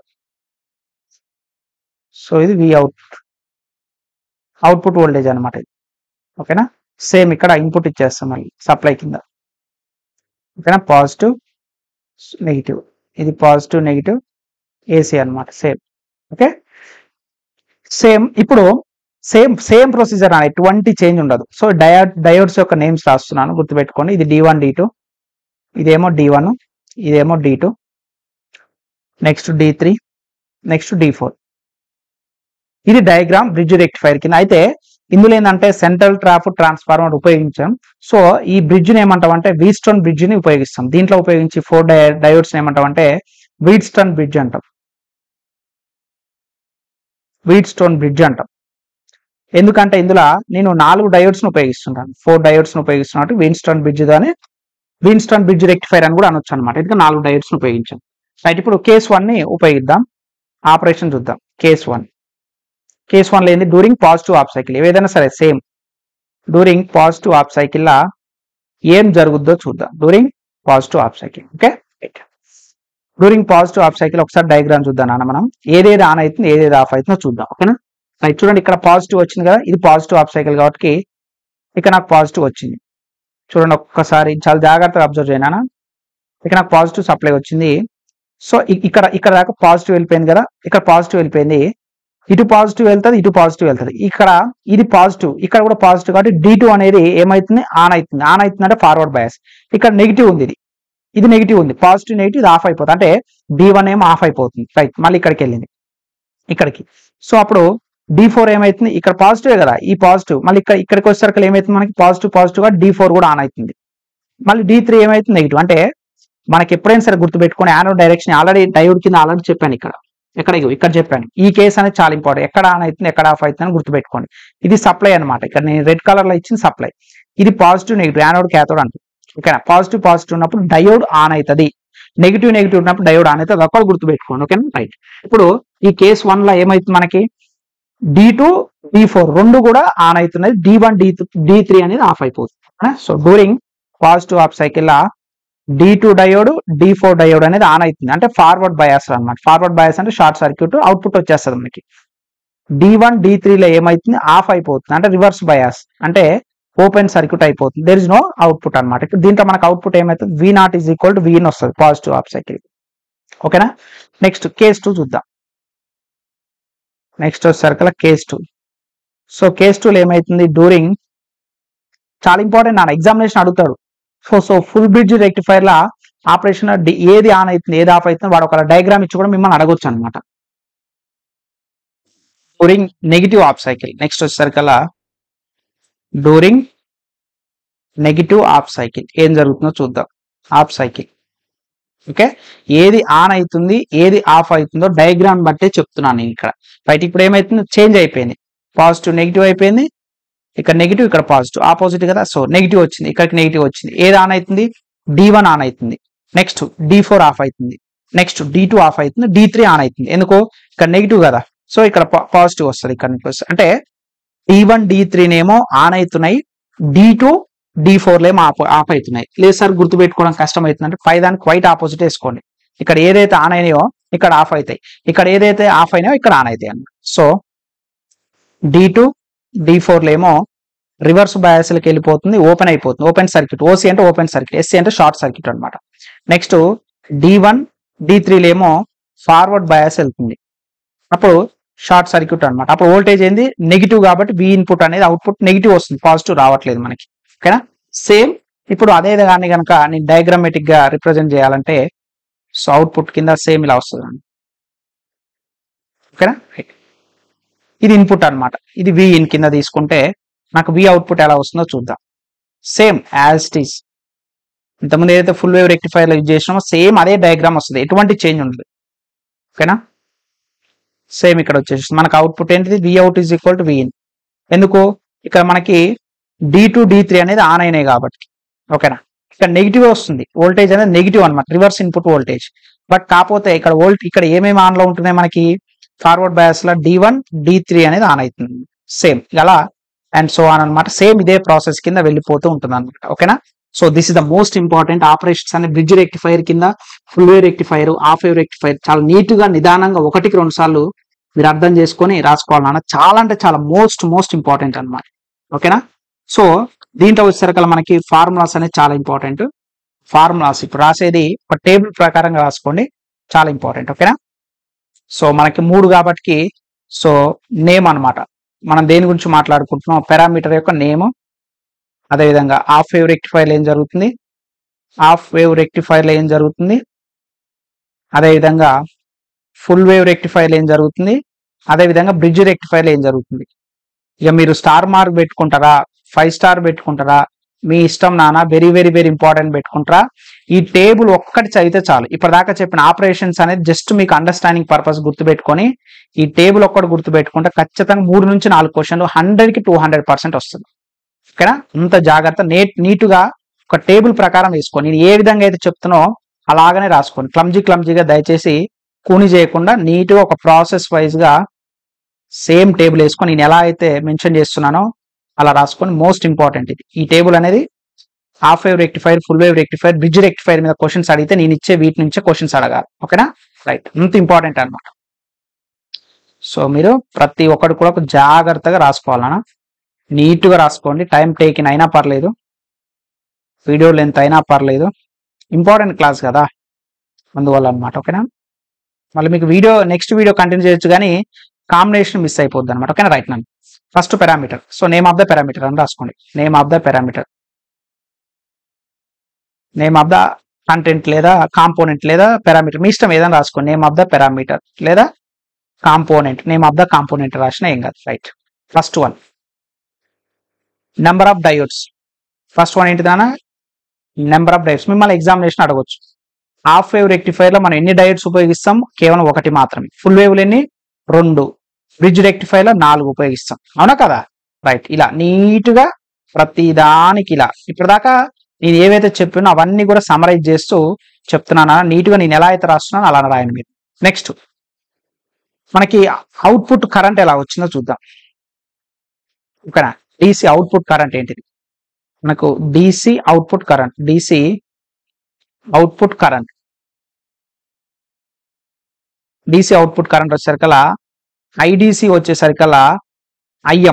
సో ఇది వి అవుట్ అవుట్పుట్ వోల్టేజ్ అనమాట ఇది ఓకేనా సేమ్ ఇక్కడ ఇన్పుట్ ఇచ్చేస్తాం మళ్ళీ సప్లై కింద ఓకేనా పాజిటివ్ నెగిటివ్ ఇది పాజిటివ్ నెగిటివ్ ఏసీ అన్నమాట సేమ్ ఓకే సేమ్ ఇప్పుడు సేమ్ సేమ్ ప్రొసీజర్ అని ఎటువంటి చేంజ్ ఉండదు సో డయోడ్ డయోడ్స్ యొక్క నేమ్స్ రాస్తున్నాను గుర్తుపెట్టుకోండి ఇది డి వన్ డి టూ ఇదేమో డి వన్ ఇదేమో D two next D three next D four ఇది డయాగ్రామ్ బ్రిడ్జ్ రెక్టిఫైర్ కింద అయితే ఇందులో ఏంటంటే సెంట్రల్ ట్రాప్ ట్రాన్స్ఫార్మర్ ఉపయోగించాం సో ఈ బ్రిడ్జ్ ని ఏమంటాం అంటే వీట్స్టోన్ బ్రిడ్జ్ ని ఉపయోగిస్తాం దీంట్లో ఉపయోగించి ఫోర్ డయోడ్స్ ఏమంటాం అంటే వీట్స్టోన్ బ్రిడ్జ్ అంటాం వీట్స్టోన్ బ్రిడ్జ్ అంటాం ఎందుకంటే ఇందులో నేను నాలుగు డయోడ్స్ ని ఉపయోగిస్తుంటాను ఫోర్ డయోడ్స్ ని ఉపయోగిస్తున్నట్టు విన్స్టోన్ బ్రిడ్జ్ దాని విన్స్టోన్ బ్రిడ్జ్ రెక్టిఫైర్ అని కూడా అనొచ్చు అనమాట ఎందుకంటే నాలుగు డయోడ్స్ ని ఉపయోగించాం రైట్ ఇప్పుడు కేస్ వన్ ని ఉపయోగిద్దాం ఆపరేషన్ చూద్దాం కేస్ వన్ కేస్ వన్ లేని డ్యూరింగ్ పాజిటివ్ ఆఫ్ సైకిల్ ఏదైనా సరే same during positive half cycle లా ఏం జరుగుద్దో చూద్దాం during positive half cycle okay during positive half cycle ఒకసారి డయాగ్రామ్ చూద్దాం నాన్న మనం ఏదేది ఆన్ అవుతుంది ఏదేది ఆఫ్ అవుతుందో చూద్దాం ఓకేనా రైట్ చూడండి ఇక్కడ పాజిటివ్ వచ్చింది కదా ఇది పాజిటివ్ ఆఫ్ సైకిల్ కాబట్టి ఇక్కడ నాకు పాజిటివ్ వచ్చింది చూడండి ఒక్కసారి చాలా జాగ్రత్తగా అబ్జర్వ్ చేయనా ఇక్కడ నాకు పాజిటివ్ సప్లై వచ్చింది సో ఇ- ఇక్కడ ఇక్కడ దాకా పాజిటివ్ వెళ్ళిపోయింది కదా ఇక్కడ పాజిటివ్ వెళ్ళిపోయింది ఇటు పాజిటివ్ వెళ్తుంది ఇటు పాజిటివ్ వెళ్తుంది ఇక్కడ ఇది పాజిటివ్ ఇక్కడ కూడా పాజిటివ్ కాబట్టి డి టూ అనేది ఏమైతుంది ఆన్ అవుతుంది ఆన్ అవుతుంది అంటే ఫార్వర్డ్ బయాస్ ఇక్కడ నెగిటివ్ ఉంది ఇది ఇది నెగిటివ్ ఉంది పాజిటివ్ నెగిటివ్ ఇది ఆఫ్ అయిపోతుంది అంటే డి వన్ ఏమో ఆఫ్ అయిపోతుంది రైట్ మళ్ళీ ఇక్కడికి వెళ్ళింది ఇక్కడికి సో అప్పుడు డి ఫోర్ ఏమైతుంది ఇక్కడ పాజిటివ్ కదా ఈ పాజిటివ్ మళ్ళీ ఇక్కడ ఇక్కడికి వచ్చేసరికి ఏమైతుంది మనకి పాజిటివ్ పాజిటివ్ గా డి ఫోర్ కూడా ఆన్ అవుతుంది మళ్ళీ డి త్రీ ఏమైతుంది నెగిటివ్ అంటే మనకి ఎప్పుడైనా సరే గుర్తుపెట్టుకుని యానో డైరెక్షన్ ఆల్రెడీ డయోడ్ కింద ఆల్రెడీ చెప్పాను ఇక్కడ ఎక్కడ ఇగో ఇక్కడ చెప్పాను ఈ కేసు అనేది చాలా ఇంపార్టెంట్ ఎక్కడ ఆన్ అవుతుంది ఎక్కడ ఆఫ్ అవుతుంది అని గుర్తుపెట్టుకోండి ఇది సప్లై అన్నమాట ఇక్కడ నేను రెడ్ కలర్ లో ఇచ్చిన సప్లై ఇది పాజిటివ్ నెగిటివ్ యానోడ్ క్యాథోడ్ అంటుంది ఓకేనా పాజిటివ్ పాజిటివ్ ఉన్నప్పుడు డయోడ్ ఆన్ అవుతుంది నెగిటివ్ నెగిటివ్ ఉన్నప్పుడు డయోడ్ ఆన్ అవుతుంది అదొక్కటి గుర్తుపెట్టుకోండి ఓకేనా రైట్ ఇప్పుడు ఈ కేసు వన్ లో ఏమైతుంది మనకి డి టూ డి ఫోర్ రెండు కూడా ఆన్ అవుతున్నాయి D one D D three అనేది ఆఫ్ అయిపోతుంది so during positive half cycle లా D two diode D four diode అనేది ఆన్ అవుతుంది అంటే ఫార్వర్డ్ బయాస్ అన్నమాట ఫార్వర్డ్ బయాస్ అంటే షార్ట్ సర్క్యూట్ అవుట్పుట్ వచ్చేస్తుంది మనకి డి వన్ డి త్రీలో ఏమైతుంది ఆఫ్ అయిపోతుంది అంటే రివర్స్ బయాస్ అంటే ఓపెన్ సర్క్యూట్ అయిపోతుంది దెర్ ఇస్ నో అవుట్పుట్ అనమాట ఇప్పుడు దీంట్లో మనకు అవుట్పుట్ ఏమైతుంది V naught is equal to V in వస్తుంది పాజిటివ్ ఆఫ్ సైకిల్ ఓకేనా నెక్స్ట్ కేస్ టూ చూద్దాం నెక్స్ట్ వచ్చేసరికి కేస్ టూ సో కేస్ టూలో ఏమైతుంది డ్యూరింగ్ చాలా ఇంపార్టెంట్ నాన్న ఎగ్జామినేషన్ అడుగుతాడు so so full bridge rectifier లా ఆపరేషన్ ఏది ఆన్ అవుతుంది ఏది ఆఫ్ అవుతుంది వాడు ఒక డయాగ్రామ్ ఇచ్చి కూడా మిమ్మల్ని అడగొచ్చు అనమాట during negative half cycle next వచ్చేసరికల్లా డ్యూరింగ్ నెగిటివ్ ఆఫ్ సైకిల్ ఏం జరుగుతుందో చూద్దాం ఆఫ్ సైకిల్ ఓకే ఏది ఆన్ అవుతుంది ఏది ఆఫ్ అవుతుందో డయాగ్రామ్ బట్టే చెప్తున్నాను నేను ఇక్కడ రైట్ ఇప్పుడు ఏమైతుంది చేంజ్ అయిపోయింది పాజిటివ్ నెగిటివ్ అయిపోయింది ఇక్కడ నెగిటివ్ ఇక్కడ పాజిటివ్ ఆపోజిట్ కదా సో నెగిటివ్ వచ్చింది ఇక్కడికి నెగిటివ్ వచ్చింది ఏది ఆన్ అవుతుంది డి వన్ ఆన్ అవుతుంది నెక్స్ట్ డి ఫోర్ ఆఫ్ అవుతుంది నెక్స్ట్ డి టూ ఆఫ్ అవుతుంది డి త్రీ ఆన్ అవుతుంది ఎందుకు ఇక్కడ నెగిటివ్ కదా సో ఇక్కడ పాజిటివ్ వస్తుంది ఇక్కడ నుంచి వస్తుంది అంటే డి వన్ డి త్రీనేమో ఆన్ అవుతున్నాయి డి టూ డి ఫోర్లేమో ఆఫ్ ఆఫ్ అవుతున్నాయి లేదు సార్ గుర్తుపెట్టుకోవడం కష్టం అవుతుంది అంటే పై దానికి వైట్ ఆపోజిట్ వేసుకోండి ఇక్కడ ఏదైతే ఆన్ అయినాయో ఇక్కడ ఆఫ్ అవుతాయి ఇక్కడ ఏదైతే ఆఫ్ అయినాయో ఇక్కడ ఆన్ అవుతాయి అన్నమాట సో డి టూ డి ఫోర్లేమో రివర్స్ బయాస్కి వెళ్ళిపోతుంది ఓపెన్ అయిపోతుంది ఓపెన్ సర్క్యూట్ ఓసీ అంటే ఓపెన్ సర్క్యూట్ ఎస్సీ అంటే షార్ట్ సర్క్యూట్ అనమాట నెక్స్ట్ డి వన్ డి త్రీలేమో ఫార్వర్డ్ బయాస్ వెళ్తుంది అప్పుడు షార్ట్ సర్క్యూట్ అనమాట అప్పుడు వోల్టేజ్ ఏంది నెగిటివ్ కాబట్టి వి ఇన్పుట్ అనేది అవుట్పుట్ నెగిటివ్ వస్తుంది పాజిటివ్ రావట్లేదు మనకి ఓకేనా సేమ్ ఇప్పుడు అదే దాన్ని కనుక నేను డయాగ్రామేటిక్ గా రిప్రజెంట్ చేయాలంటే సో అవుట్పుట్ కింద సేమ్ ఇలా వస్తుంది ఓకేనా రైట్ ఇది ఇన్పుట్ అన్నమాట ఇది వి ఇన్ కింద తీసుకుంటే నాకు వి అవుట్పుట్ ఎలా వస్తుందో చూద్దాం సేమ్ యాజ్ ఇట్ ఈస్ ఇంతకుముందు ఏదైతే ఫుల్ వేవ్ రెక్టిఫైర్ యూజ్ చేసినామో సేమ్ అదే డయాగ్రామ్ వస్తుంది ఎటువంటి చేంజ్ ఉండదు ఓకేనా సేమ్ ఇక్కడ వచ్చేసి మనకు అవుట్పుట్ ఏంటిది V out is equal to V in ఎందుకు ఇక్కడ మనకి డి టూ డి త్రీ అనేది ఆన్ అయినాయి కాబట్టి ఓకేనా ఇక్కడ నెగిటివ్ వస్తుంది వోల్టేజ్ అనేది నెగిటివ్ అనమాట రివర్స్ ఇన్పుట్ వోల్టేజ్ బట్ కాకపోతే ఇక్కడ వోల్ట్ ఇక్కడ ఏమేమి ఆన్ లో ఉంటున్నాయి మనకి ఫార్వర్డ్ బయాస్ లో డి వన్ డి త్రీ అనేది ఆన్ అవుతుంది సేమ్ ఇలా అండ్ సో ఆన్ అనమాట సేమ్ ఇదే ప్రాసెస్ కింద వెళ్ళిపోతూ ఉంటుంది అనమాట ఓకేనా so this is the most important operations అనే బ్రిడ్జ్ రెక్టిఫైర్ కింద full wave rectifier half wave rectifier చాలా నీట్ గా నిదానంగా ఒకటికి రెండు సార్లు మీరు అర్థం చేసుకొని రాసుకోవాలన్న చాలా అంటే చాలా మోస్ట్ మోస్ట్ ఇంపార్టెంట్ అన్నమాట ఓకేనా సో దీంట్లో వచ్చేసరికి మనకి ఫార్ములాస్ అనేది చాలా ఇంపార్టెంట్ ఫార్ములాస్ ఇప్పుడు రాసేది ఒక టేబుల్ ప్రకారంగా రాసుకోండి చాలా ఇంపార్టెంట్ ఓకేనా సో మనకి మూడు కాబట్టి సో నేమ్ అన్నమాట మనం దేని గురించి మాట్లాడుకుంటున్నాం పారామీటర్ యొక్క నేమ్ అదేవిధంగా హాఫ్ వేవ్ రెక్టిఫైర్ ఏం జరుగుతుంది హాఫ్ వేవ్ రెక్టిఫైర్ ఏం జరుగుతుంది అదేవిధంగా ఫుల్ వేవ్ రెక్టిఫైర్ ఏం జరుగుతుంది అదేవిధంగా బ్రిడ్జ్ రెక్టిఫైర్ ఏం జరుగుతుంది ఇక మీరు స్టార్ మార్క్ పెట్టుకుంటారా ఫైవ్ స్టార్ పెట్టుకుంటారా మీ ఇష్టం నాన్న వెరీ వెరీ వెరీ ఇంపార్టెంట్ పెట్టుకుంటారా ఈ టేబుల్ ఒక్కటి చదివితే చాలు ఇప్పటిదాకా చెప్పిన ఆపరేషన్స్ అనేది జస్ట్ మీకు అండర్స్టాండింగ్ పర్పస్ గుర్తుపెట్టుకొని ఈ టేబుల్ ఒక్కటి గుర్తుపెట్టుకుంటే ఖచ్చితంగా మూడు నుంచి నాలుగు క్వశ్చన్లు హండ్రెడ్ కి టూ హండ్రెడ్ పర్సెంట్ వస్తుంది ఓకేనా అంత జాగ్రత్త నేట్ నీటుగా ఒక టేబుల్ ప్రకారం వేసుకోండి నేను ఏ విధంగా అయితే చెప్తున్నో అలాగనే రాసుకోండి క్లమ్జీ క్లమ్జీగా దయచేసి కూని చేయకుండా నీట్గా ఒక ప్రాసెస్ వైజ్ గా సేమ్ టేబుల్ వేసుకొని నేను ఎలా అయితే మెన్షన్ చేస్తున్నానో అలా రాసుకొని మోస్ట్ ఇంపార్టెంట్ ఇది ఈ టేబుల్ అనేది half wave rectifier full wave rectifier bridge rectifier మీద క్వశ్చన్స్ అడిగితే నేను ఇచ్చే వీటి నుంచే క్వశ్చన్స్ అడగాలి ఓకేనా రైట్ అంత ఇంపార్టెంట్ అన్నమాట సో మీరు ప్రతి ఒక్కటి కూడా ఒక జాగ్రత్తగా రాసుకోవాలన్నా నీట్గా రాసుకోండి టైం టేకిన్ అయినా పర్లేదు వీడియో లెంత్ అయినా పర్లేదు ఇంపార్టెంట్ క్లాస్ కదా అందువల్ల అనమాట ఓకేనా మళ్ళీ మీకు వీడియో నెక్స్ట్ వీడియో కంటిన్యూ చేయొచ్చు కానీ కాంబినేషన్ మిస్ అయిపోద్ది అనమాట ఓకేనా రైట్ నన్ను first parameter so name of the parameter అని రాసుకోండి name of the parameter name of the content లేదా కాంపోనెంట్ లేదా పారామీటర్ మీ ఇష్టం ఏదైనా రాసుకోండి నేమ్ ఆఫ్ ద పారామీటర్ లేదా component name of the component రాసిన ఏం కాదు right first one number of diodes first one ఏంటిదానా నెంబర్ ఆఫ్ డయోడ్స్ మిమ్మల్ని ఎగ్జామినేషన్ అడగొచ్చు హాఫ్ వేవ్ రెక్టిఫైర్ లో మనం ఎన్ని డయోడ్స్ ఉపయోగిస్తాం కేవలం ఒకటి మాత్రమే ఫుల్ వేవ్ ఎన్ని రెండు బ్రిడ్జ్ రెక్టిఫైర్ లో నాలుగు ఉపయోగిస్తాం అవునా కదా రైట్ ఇలా నీట్ గా ప్రతి దానికి ఇలా ఇప్పటిదాకా నేను ఏవైతే చెప్పినో అవన్నీ కూడా సమరైజ్ చేస్తూ చెప్తున్నానా నీట్ గా నేను ఎలా అయితే రాస్తున్నానో అలా రాయండి మీరు నెక్స్ట్ మనకి అవుట్పుట్ కరెంట్ ఎలా వచ్చిందో చూద్దాం ఓకేనా డిసి అవుట్పుట్ కరెంట్ ఏంటిది మనకు DC output current DC output current DC output current వచ్చేసరికలా ఐడిసి వచ్చేసరికల్లా IM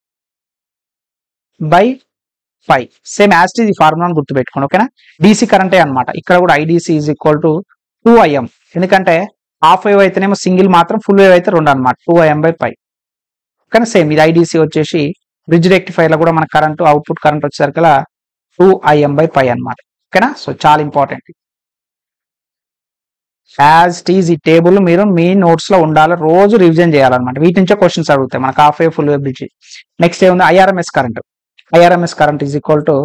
by five same as ఈ ఫార్ములాను గుర్తుపెట్టుకోండి ఓకేనా డీసీ కరెంటే అన్నమాట ఇక్కడ కూడా IDC is equal to two IM ఎందుకంటే హాఫ్ వేవ్ అయితేనేమో సింగిల్ మాత్రం ఫుల్ వేవ్ అయితే రెండు అనమాట టూ ఐఎం బై ఫైవ్ కానీ సేమ్ ఇది ఐడిసి వచ్చేసి బ్రిడ్జ్ రెక్టిఫైర్ లో కూడా మన కరెంట్ అవుట్పుట్ కరెంట్ వచ్చేసరికల్లా టూ ఐఎం బై ఫైవ్ అనమాట ఓకేనా సో చాలా ఇంపార్టెంట్ యాజ్ టీజ్ ఈ టేబుల్ మీరు మీ నోట్స్ లో ఉండాలి రోజు రివిజన్ చేయాలన్నమాట వీటి నుంచే క్వశ్చన్స్ అడుగుతాయి మనకు half wave full wave bridge next ఏముంది IRMS current IRMS current is equal to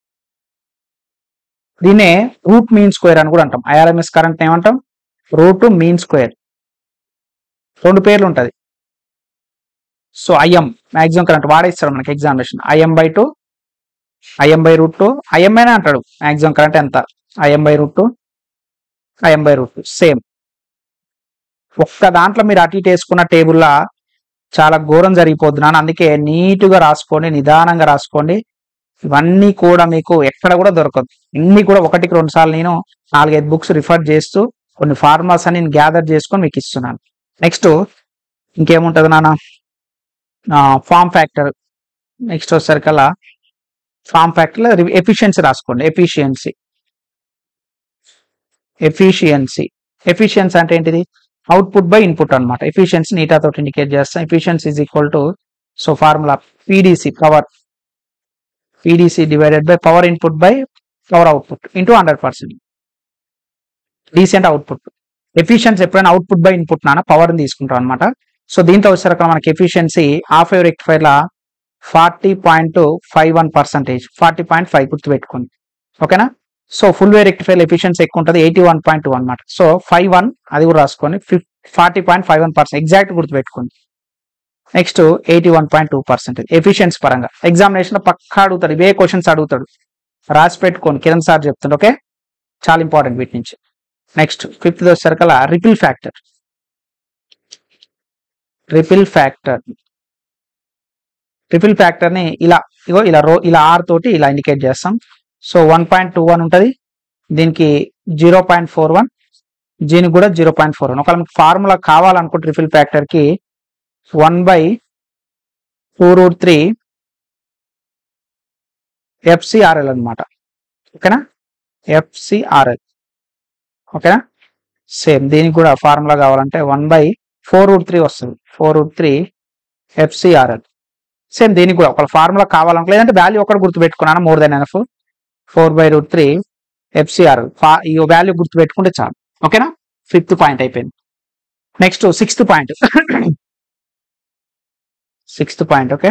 దీన్నే రూట్ మీన్ స్క్వేర్ అని కూడా అంటాం ఐఆర్ఎంఎస్ కరెంట్ ఏమంటాం రూట్ మీన్ స్క్వేర్ రెండు పేర్లు ఉంటది సో ఐఎం మాక్సిమం కరెంట్ వాడేస్తాడు మనకి examination IM by two IM by root two IM అయినా అంటాడు మాక్సిమం కరెంట్ ఎంత IM by root two IM by root two same ఒక్క దాంట్లో మీరు అటు ఇటు వేసుకున్న టేబుల్లా చాలా ఘోరం జరిగిపోద్ది నాన్న అందుకే నీట్గా రాసుకోండి నిదానంగా రాసుకోండి ఇవన్నీ కూడా మీకు ఎక్కడ కూడా దొరకదు ఇన్ని కూడా ఒకటికి రెండు సార్లు నేను నాలుగైదు బుక్స్ రిఫర్ చేస్తూ కొన్ని ఫార్ములాస్ అని నేను గ్యాదర్ చేసుకొని మీకు ఇస్తున్నాను నెక్స్ట్ ఇంకేముంటది నాన్న ఫామ్ ఫ్యాక్టర్ నెక్స్ట్ వచ్చేసరికల్లా ఫామ్ ఫ్యాక్టర్ ఎఫిషియన్సీ రాసుకోండి ఎఫిషియన్సీ ఎఫిషియన్సీ ఎఫిషియన్సీ అంటే ఏంటిది అవుట్పుట్ బై ఇన్పుట్ అనమాట ఎఫిషియన్సీ నీటా తోటి ఇండికేట్ చేస్తాం efficiency is equal to so formula PDC power PDC divided by power input by power output into hundred percent decent output efficiency ఎప్పుడైనా output by input నాన్న power తీసుకుంటాం అనమాట so దీంతో వచ్చేసరికి మనకి ఎఫిషియన్సీ హాఫ్ వేవ్ రెక్టిఫైర్ లా forty point five one percentage forty point five గుర్తుపెట్టుకోండి ఓకేనా so full wave rectifier efficiency ఎక్కువ ఉంటుంది ఎయిటీ వన్ పాయింట్ టూ అనమాట సో ఫైవ్ వన్ అది కూడా రాసుకొని forty point five one percent exact గుర్తుపెట్టుకోండి next eighty one point two percentage efficiency పరంగా ఎగ్జామినేషన్ పక్కా అడుగుతాడు ఇవే క్వశ్చన్స్ అడుగుతాడు రాసి పెట్టుకోండి కిరణ్ సార్ చెప్తాడు ఓకే చాలా ఇంపార్టెంట్ వీటి నుంచి నెక్స్ట్ ఫిఫ్త్ వచ్చేసరికల్లా ripple factor ripple factor ripple factor ని ఇలా ఇగో ఇలా రో ఇలా ఆర్ తోటి ఇలా ఇండికేట్ చేస్తాం so one point two one ఉంటుంది దీనికి జీరో పాయింట్ ఫోర్ వన్ దీనికి కూడా జీరో పాయింట్ ఫోర్ వన్ ఒకవేళ మీకు ఫార్ములా కావాలనుకుంటే రిఫిల్ ఫ్యాక్టర్ కి one by two root three FCRL అనమాట ఓకేనా ఎఫ్సిఆర్ఎల్ ఓకేనా సేమ్ దీనికి కూడా ఫార్ములా కావాలంటే one by four root three వస్తుంది four root three FCRL same దీనికి కూడా ఒక ఫార్ములా కావాలనుకో లేదంటే వాల్యూ ఒకటి గుర్తుపెట్టుకున్నాను more than enough four by root three FCR ఈ వాల్యూ గుర్తుపెట్టుకుంటే చాలు ఓకేనా ఫిఫ్త్ పాయింట్ అయిపోయింది next sixth point sixth point okay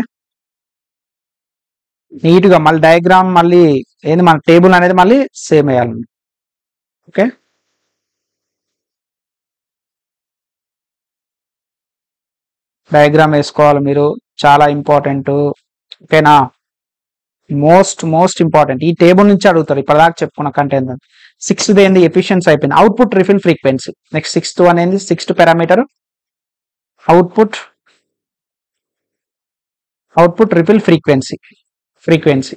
neat గా మళ్ళీ డయాగ్రామ్ మళ్ళీ ఏంది మన టేబుల్ అనేది మళ్ళీ సేమ్ వేయాలి ఓకే డయాగ్రామ్ వేసుకోవాలి మీరు చాలా ఇంపార్టెంట్ ఓకేనా మోస్ట్ మోస్ట్ ఇంపార్టెంట్ ఈ టేబుల్ నుంచి అడుగుతారు ఇప్పటిదాకా చెప్పుకున్న కంటెంట్ సిక్స్త్ ఏంది ఎఫిషియన్సీ అయిపోయింది output ripple frequency next sixth one ఏంది sixth parameter output output ripple frequency frequency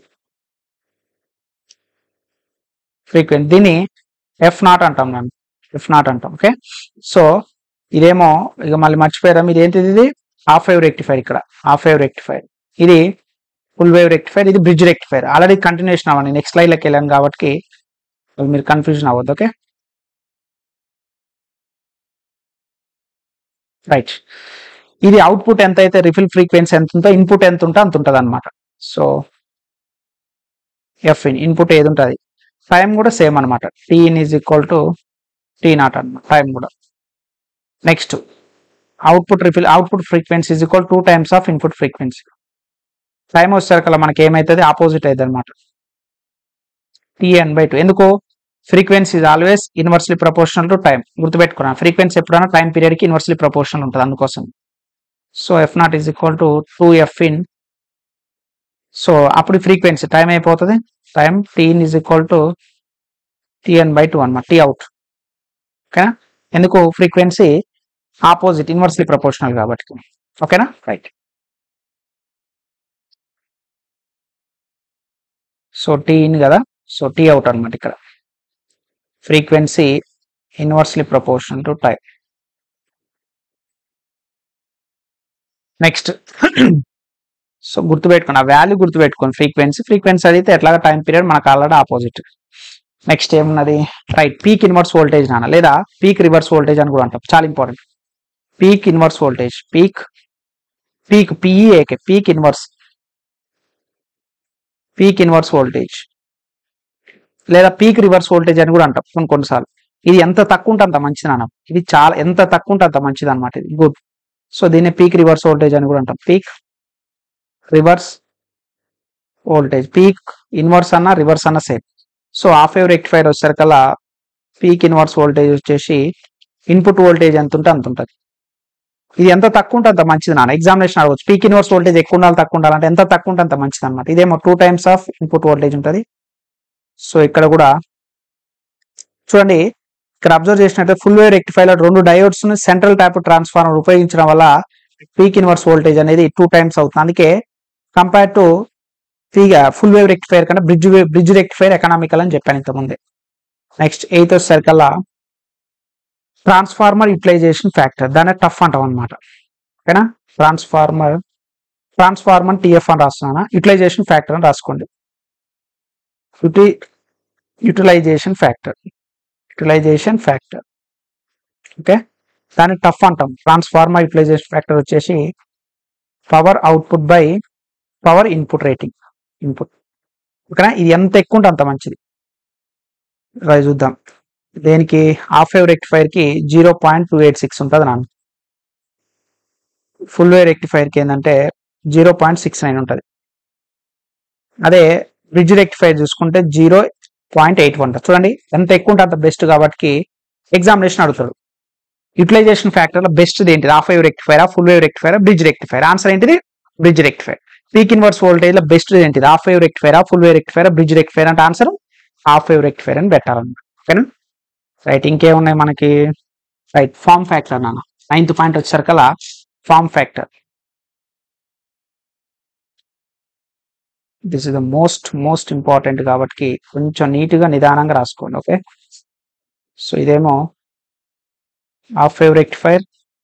frequency దీన్ని ఎఫ్ నాట్ అంటాం మేము ఎఫ్ నాట్ అంటాం ఓకే సో ఇదేమో ఇక మళ్ళీ మర్చిపోయారా ఇది ఏంటిది ఇది హాఫ్ వేవ్ రెక్టిఫైర్ ఇక్కడ హాఫ్ వేవ్ రెక్టిఫైర్ ఇది ఫుల్ వేవ్ రెక్టిఫైర్ ఇది బ్రిడ్జ్ రెక్టిఫైర్ ఆల్రెడీ కంటిన్యూషన్ అవ్వండి నెక్స్ట్ లైన్లోకి వెళ్ళాను కాబట్టి మీరు కన్ఫ్యూజన్ అవ్వద్దు ఓకే రైట్ ఇది అవుట్పుట్ ఎంత అయితే రిఫిల్ ఫ్రీక్వెన్సీ ఎంత ఉందో ఇన్పుట్ ఎంత ఉంటే అంత ఉంటుంది అనమాట సో ఎఫ్ ఇన్ ఇన్పుట్ ఏది ఉంటుంది టైం కూడా సేమ్ అనమాట T in is equal to T nought అనమాట టైం కూడా next output ripple output frequency is equal two times of input frequency time వచ్చేసరికి మనకి ఏమవుతుంది ఆపోజిట్ అవుతుంది అనమాట టీఎన్ బై టూ ఎందుకు frequency is always inversely proportional to time గుర్తుపెట్టుకున్నాను frequency ఎప్పుడైనా టైం పీరియడ్ కి ఇన్వర్స్లీ ప్రపోర్షనల్ ఉంటుంది అందుకోసం so F nought is equal to two F in so అప్పుడు ఫ్రీక్వెన్సీ టైం అయిపోతుంది time tea in is equal to TN by two అనమాట T out ఓకేనా ఎందుకు ఫ్రీక్వెన్సీ ఆపోజిట్ ఇన్వర్స్లీ ప్రపోర్షనల్ కాబట్టి ఓకేనా రైట్ సో టీ ఇన్ కదా so T out అనమాట ఇక్కడ frequency inversely proportional to time next so గుర్తుపెట్టుకోండి ఆ వాల్యూ గుర్తుపెట్టుకోండి ఫ్రీక్వెన్సీ ఫ్రీక్వెన్సీ అడిగితే ఎట్లాగా టైం పీరియడ్ మనకు ఆల్రెడీ ఆపోజిట్ నెక్స్ట్ ఏమున్నది రైట్ పీక్ ఇన్వర్స్ వోల్టేజ్ నాన్న లేదా పీక్ రివర్స్ వోల్టేజ్ అని కూడా అంటాం చాలా important peak inverse voltage peak peak పిఈఏకే peak inverse peak inverse voltage లేదా పీక్ రివర్స్ వోల్టేజ్ అని కూడా అంటాం కొన్ని కొన్నిసార్లు ఇది ఎంత తక్కువ ఉంటే అంత మంచిది అన్న ఇది చాలా ఎంత తక్కువ ఉంటే అంత మంచిది అనమాట ఇది గుడ్ సో దీన్ని పీక్ రివర్స్ వోల్టేజ్ అని కూడా అంటాం peak reverse voltage peak inverse అన్న రివర్స్ అన్న same so half wave rectifier వచ్చేసరికల్లా పీక్ ఇన్వర్స్ వోల్టేజ్ వచ్చేసి ఇన్పుట్ వోల్టేజ్ ఎంత ఉంటే అంత ఉంటుంది ఇది ఎంత తక్కువ ఉంటే అంత మంచిది నాన్న ఎగ్జామినేషన్ అడగవచ్చు పీక్ ఇన్వర్స్ వోల్టేజ్ ఎక్కువ ఉండాలి తక్కువ ఉండాలంటే ఎంత తక్కువ ఉంటే అంత మంచిది అనమాట ఇదేమో two times of input voltage ఉంటుంది సో ఇక్కడ కూడా చూడండి ఇక్కడ అబ్జర్వ్ చేసినట్టే ఫుల్ వేవ్ రెక్టిఫైర్ రెండు డయోడ్స్ సెంట్రల్ టైప్ ట్రాన్స్ఫార్మర్ ఉపయోగించడం వల్ల పీక్ ఇన్వర్స్ వోల్టేజ్ అనేది టూ టైమ్స్ అవుతుంది అందుకే కంపేర్ టు ఫ్రీగా ఫుల్ వేవ్ రెక్టిఫైర్ కన్నా bridge wave bridge rectifier economical అని చెప్పాను ఇంతకుముందే నెక్స్ట్ ఎయిత్ వచ్చేసరికల్లా ట్రాన్స్ఫార్మర్ యూటిలైజేషన్ ఫ్యాక్టర్ దాన్ని టఫ్ అంటాం అనమాట ఓకేనా ట్రాన్స్ఫార్మర్ ట్రాన్స్ఫార్మర్ టిఎఫ్ అని రాస్తున్నాను యూటిలైజేషన్ ఫ్యాక్టర్ అని రాసుకోండి యూటి utilization factor utilization factor okay దాన్ని టఫ్ అంటాం ట్రాన్స్ఫార్మర్ యూటిలైజేషన్ ఫ్యాక్టర్ వచ్చేసి power output by power input rating input ఓకేనా ఇది ఎంత ఎక్కువ ఉంటే అంత మంచిది రైట్ చూద్దాం దేనికి హాఫ్ వేవ్ రెక్టిఫైర్ కి zero point two eight six ఉంటుంది నాన్న ఫుల్ వేవ్ రెక్టిఫైర్ కి ఏంటంటే జీరో పాయింట్ సిక్స్ నైన్ ఉంటుంది అదే బ్రిడ్జ్ రెక్టిఫైర్ చూసుకుంటే జీరో పాయింట్ ఎయిట్ వన్ చూడండి ఎంత ఎక్కువ ఉంటే అంత బెస్ట్ కాబట్టి ఎగ్జామినేషన్ అడుగుతాడు యూటిలైజేషన్ ఫ్యాక్టర్ లో బెస్ట్ ఏంటిది half wave rectifier full wave rectifier bridge rectifier answer ఏంటిది bridge rectifier peak inverse voltage లో బెస్ట్ ఏంటిది half wave rectifier full wave rectifier bridge rectifier అంటే ఆన్సర్ హాఫ్ వేవ్ రెక్టిఫైర్ అని పెట్టాలన్నమాట ఓకేనా రైట్ ఇంకేమున్నాయి మనకి రైట్ ఫార్మ్ ఫ్యాక్టర్ నాన్న నైన్త్ పాయింట్ వచ్చేసరికల్లా form factor this is the most most important కాబట్టి కొంచెం నీట్గా నిదానంగా రాసుకోండి ఓకే సో ఇదేమో హాఫ్ వేవ్ రెక్టిఫైర్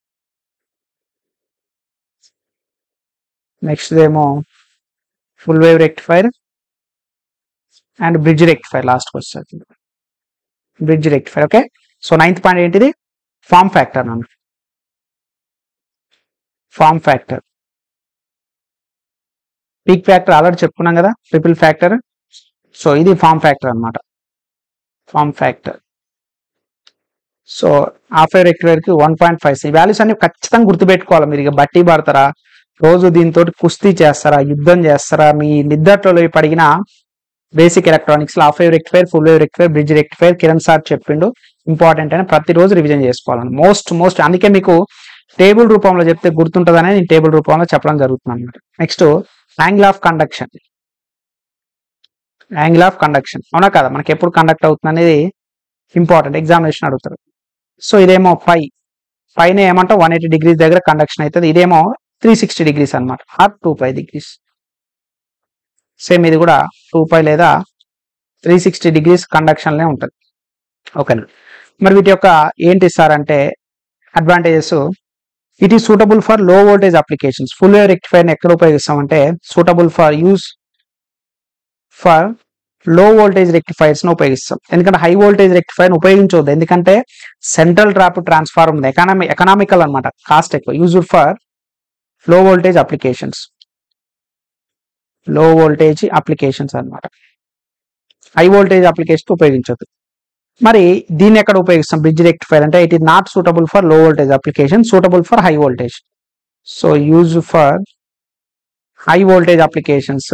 నెక్స్ట్ ఏమో full wave rectifier and bridge rectifier లాస్ట్కి వస్తుంది bridge rectifier okay so ninth point ఏంటిది ఫార్మ్ ఫ్యాక్టర్ నన్ను form factor peak factor already చెప్పుకున్నాం కదా ట్రిపుల్ ఫ్యాక్టర్ సో ఇది ఫార్మ్ ఫ్యాక్టర్ అన్నమాట form factor so half wave rectifier కి వన్ పాయింట్ ఫైవ్ ఈ వాల్యూస్ అన్ని ఖచ్చితంగా గుర్తుపెట్టుకోవాలి మీరు ఇక బట్టి పడతారా రోజు దీంతో కుస్తీ చేస్తారా యుద్ధం చేస్తారా మీ నిద్దట్లో పడిగిన basic electronics half wave rectifier full wave rectifier bridge rectifier Kiran sir చెప్పిండు ఇంపార్టెంట్ అని ప్రతిరోజు రివిజన్ చేసుకోవాలని మోస్ట్ మోస్ట్ అందుకే మీకు టేబుల్ రూపంలో చెప్తే గుర్తుంటుందని నేను టేబుల్ రూపంలో చెప్పడం జరుగుతుంది అనమాట next angle of conduction angle of conduction అవునా కదా మనకి ఎప్పుడు కండక్ట్ అవుతుంది అనేది ఇంపార్టెంట్ ఎగ్జామినేషన్ అడుగుతారు సో ఇదేమో ఫై పైన ఏమంటే వన్ ఎయిటీ డిగ్రీస్ దగ్గర కండక్షన్ అవుతుంది ఇదేమో త్రీ సిక్స్టీ డిగ్రీస్ అనమాట or two pi degrees same ఇది కూడా టూ పై లేదా త్రీ సిక్స్టీ డిగ్రీస్ కండక్షన్లే ఉంటుంది ఓకే మరి వీటి యొక్క ఏంటి సార్ అంటే advantages it is suitable for low voltage applications full wave rectifier ఎక్కడ ఉపయోగిస్తామంటే suitable for use for low voltage rectifiers ను ఉపయోగిస్తాం ఎందుకంటే హై వోల్టేజ్ రెక్టిఫైర్ ఉపయోగించవద్దు ఎందుకంటే సెంట్రల్ ట్రాప్ ట్రాన్స్ఫార్మర్ ఉంది ఎకానమీ ఎకనామికల్ అనమాట కాస్ట్ ఎక్కువ used for low voltage applications low voltage applications అన్నమాట హై వోల్టేజ్ అప్లికేషన్ ఉపయోగించదు మరి దీన్ని ఎక్కడ ఉపయోగిస్తాం బ్రిడ్జ్ రెక్టిఫైర్ అంటే it is not suitable for low voltage application suitable for high voltage so use for high voltage applications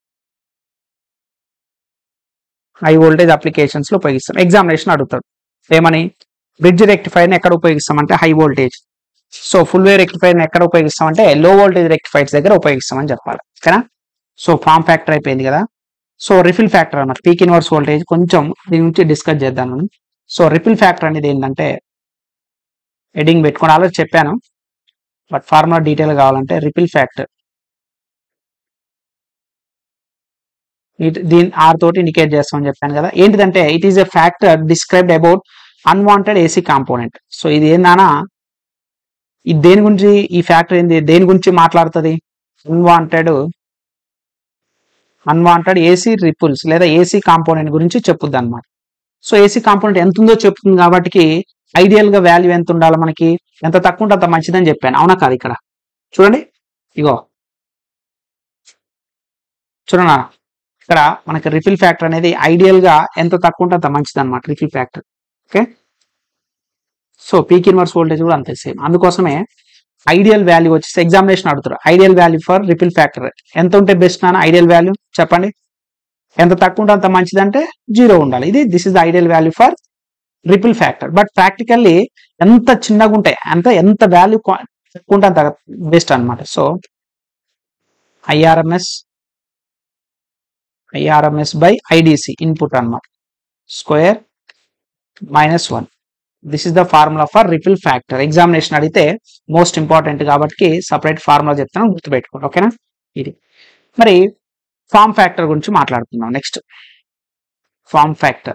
high voltage applications లో ఉపయోగిస్తాం examination అడుగుతాడు ఏమని బ్రిడ్జ్ రెక్టిఫైర్ ఎక్కడ ఉపయోగిస్తాం అంటే high voltage so full wave rectifier ఎక్కడ ఉపయోగిస్తాం అంటే లో వోల్టేజ్ రెక్టిఫైర్స్ దగ్గర ఉపయోగిస్తామని చెప్పాలి ఓకేనా సో ఫామ్ ఫ్యాక్టర్ అయిపోయింది కదా సో రిఫిల్ ఫ్యాక్టర్ అన్నమాట పీక్ ఇన్వర్స్ వోల్టేజ్ కొంచెం దీని నుంచి డిస్కస్ చేద్దాం మనం సో రిఫిల్ ఫ్యాక్టర్ అనేది ఏంటంటే హెడింగ్ పెట్టుకొని ఆల్రెడీ చెప్పాను బట్ ఫార్ములా డీటెయిల్ కావాలంటే రిపిల్ ఫ్యాక్టర్ దీని ఆర్ తోటి ఇండికేట్ చేస్తామని చెప్పాను కదా ఏంటిదంటే it is a factor described about unwanted AC component so ఇది ఏందన్నా ఇది దేని గురించి ఈ ఫ్యాక్టర్ ఏంది దేని గురించి మాట్లాడుతుంది అన్వాంటెడ్ అన్వాంటెడ్ ఏసీ రిపుల్స్ లేదా ఏసీ కాంపోనెంట్ గురించి చెప్పుద్ది అనమాట సో ఏసీ కాంపోనెంట్ ఎంత ఉందో చెప్తుంది కాబట్టి ఐడియల్ గా వాల్యూ ఎంత ఉండాలి మనకి ఎంత తక్కువ ఉంటే అంత మంచిదని చెప్పాను అవునా కాదు ఇక్కడ చూడండి ఇగో చూడనా ఇక్కడ మనకి రిఫిల్ ఫ్యాక్టర్ అనేది ఐడియల్ గా ఎంత తక్కువ ఉంటే అంత మంచిది అనమాట ripple factor okay so peak inverse voltage కూడా అంతే సేమ్ అందుకోసమే ఐడియల్ వాల్యూ వచ్చేసి ఎగ్జామినేషన్ అడుగుతారు ideal value for ripple factor ఎంత ఉంటే బెస్ట్ నాన్న ఐడియల్ వాల్యూ చెప్పండి ఎంత తక్కువ ఉంటే అంత మంచిది అంటే జీరో ఉండాలి ఇది this is the ideal value for ripple factor but practically ఎంత చిన్నగా ఉంటాయి అంత ఎంత వాల్యూ తక్కువ ఉంటే అంత బెస్ట్ అనమాట so IRMS IRMS by IDC input అనమాట square minus one this is the formula for ripple factor examination అడిగితే మోస్ట్ ఇంపార్టెంట్ కాబట్టి సపరేట్ ఫార్ములా చెప్తాను గుర్తుపెట్టుకోండి ఓకేనా ఇది మరి ఫామ్ ఫ్యాక్టర్ గురించి మాట్లాడుకుందాం next form factor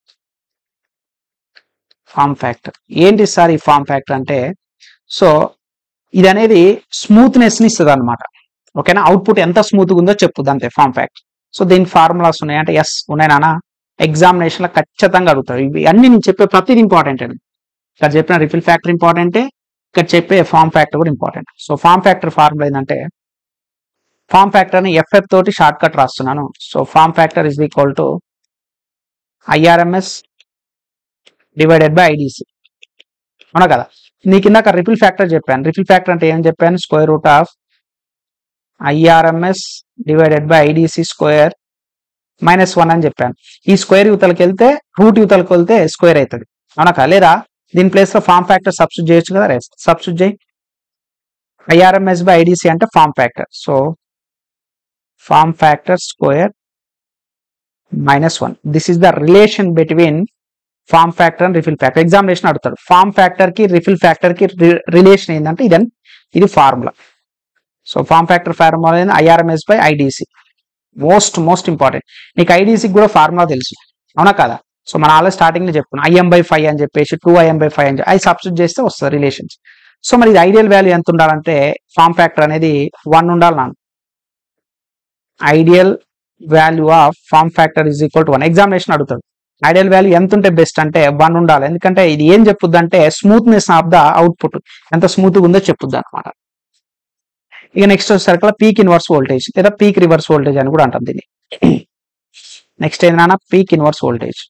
form factor ఏంటి సార్ ఈ ఫామ్ ఫ్యాక్టర్ అంటే సో ఇది అనేది స్మూత్నెస్ ని ఇస్తుంది అనమాట ఓకేనా అవుట్పుట్ ఎంత స్మూత్ ఉందో చెప్పుద్ది అంతే ఫామ్ ఫ్యాక్టర్ సో దీని ఫార్ములాస్ ఉన్నాయి అంటే ఎస్ ఉన్నాయి నాన్న ఎగ్జామినేషన్ లో ఖచ్చితంగా అడుగుతారు ఇవి అన్ని నేను చెప్పే ప్రతిది ఇంపార్టెంట్ అండి ఇక్కడ చెప్పిన రిఫిల్ ఫ్యాక్టర్ ఇంపార్టెంటే ఇక్కడ చెప్పే ఫామ్ ఫ్యాక్టర్ కూడా important so form factor formula ఏంటంటే ఫామ్ ఫ్యాక్టర్ ని ఎఫ్ఎఫ్ తోటి షార్ట్ కట్ రాస్తున్నాను so form factor is equal to IRMS divided by IDC అవునా కదా నీకు ఇందాక రిపిల్ ఫ్యాక్టర్ చెప్పాను రిపిల్ ఫ్యాక్టర్ అంటే ఏం చెప్పాను square root of IRMS divided by IDC square minus one అని చెప్పాను ఈ స్క్వేర్ యువతలకి వెళ్తే రూట్ యువతలకి వెళ్తే స్క్వేర్ అవుతుంది అవునా కదా లేదా దీని ప్లేస్ లో ఫామ్ ఫ్యాక్టర్ సబ్స్టిట్యూట్ చేయొచ్చు కదా సబ్స్టిట్యూట్ చేయి ఐఆర్ఎంఎస్ బై ఐడిసి అంటే form factor so form factor square minus one this is the relation between form factor and ripple factor examination అడుగుతాడు ఫామ్ ఫ్యాక్టర్ కి రిఫిల్ ఫ్యాక్టర్ కి relation ఏంటంటే ఇదని ఇది formula so form factor formula IRMS by IDC most most important నీకు ఐడిసికి కూడా formula తెలుసు అవునా కదా సో మన ఆల్రెడీ స్టార్టింగ్ లో చెప్పుకున్నాం ఐఎం బై ఫైవ్ అని చెప్పేసి టూ ఐఎం బై ఫైవ్ అని చెప్పి అది సబ్స్టిట్యూట్ చేస్తే వస్తుంది రిలేషన్స్ సో మరి ఇది ఐడియల్ వాల్యూ ఎంత ఉండాలంటే ఫామ్ ఫ్యాక్టర్ అనేది వన్ ఉండాలి నాన్న ideal value of form factor is equal to one examination అడుగుతాడు ఐడియల్ వాల్యూ ఎంత ఉంటే బెస్ట్ అంటే వన్ ఉండాలి ఎందుకంటే ఇది ఏం చెప్పుద్ది అంటే స్మూత్నెస్ ఆఫ్ ద అవుట్పుట్ ఎంత స్మూత్ ఉందో చెప్పుద్ది అనమాట ఇక నెక్స్ట్ వచ్చేసరికి పీక్ ఇన్వర్స్ వోల్టేజ్ లేదా పీక్ రివర్స్ వోల్టేజ్ అని కూడా అంటాం దీన్ని నెక్స్ట్ ఏంటన్నా peak inverse voltage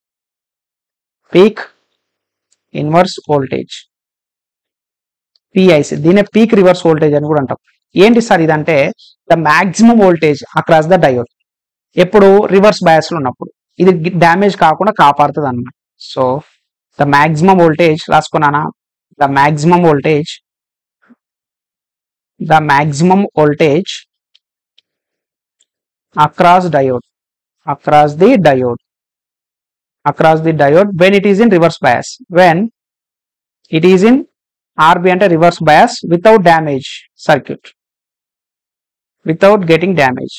peak inverse voltage PIV దీనే పీక్ రివర్స్ వోల్టేజ్ అని కూడా అంటాం ఏంటి సార్ ఇదంటే the maximum voltage across the diode ఎప్పుడు రివర్స్ బయాస్ లో ఉన్నప్పుడు ఇది డ్యామేజ్ కాకుండా కాపాడుతుంది అన్నమాట సో ద మాక్సిమం వోల్టేజ్ రాసుకున్నానా the maximum voltage the maximum voltage across diode across the diode across the diode when it is in reverse bias when it is in RB అంటే reverse bias without damage circuit without getting damage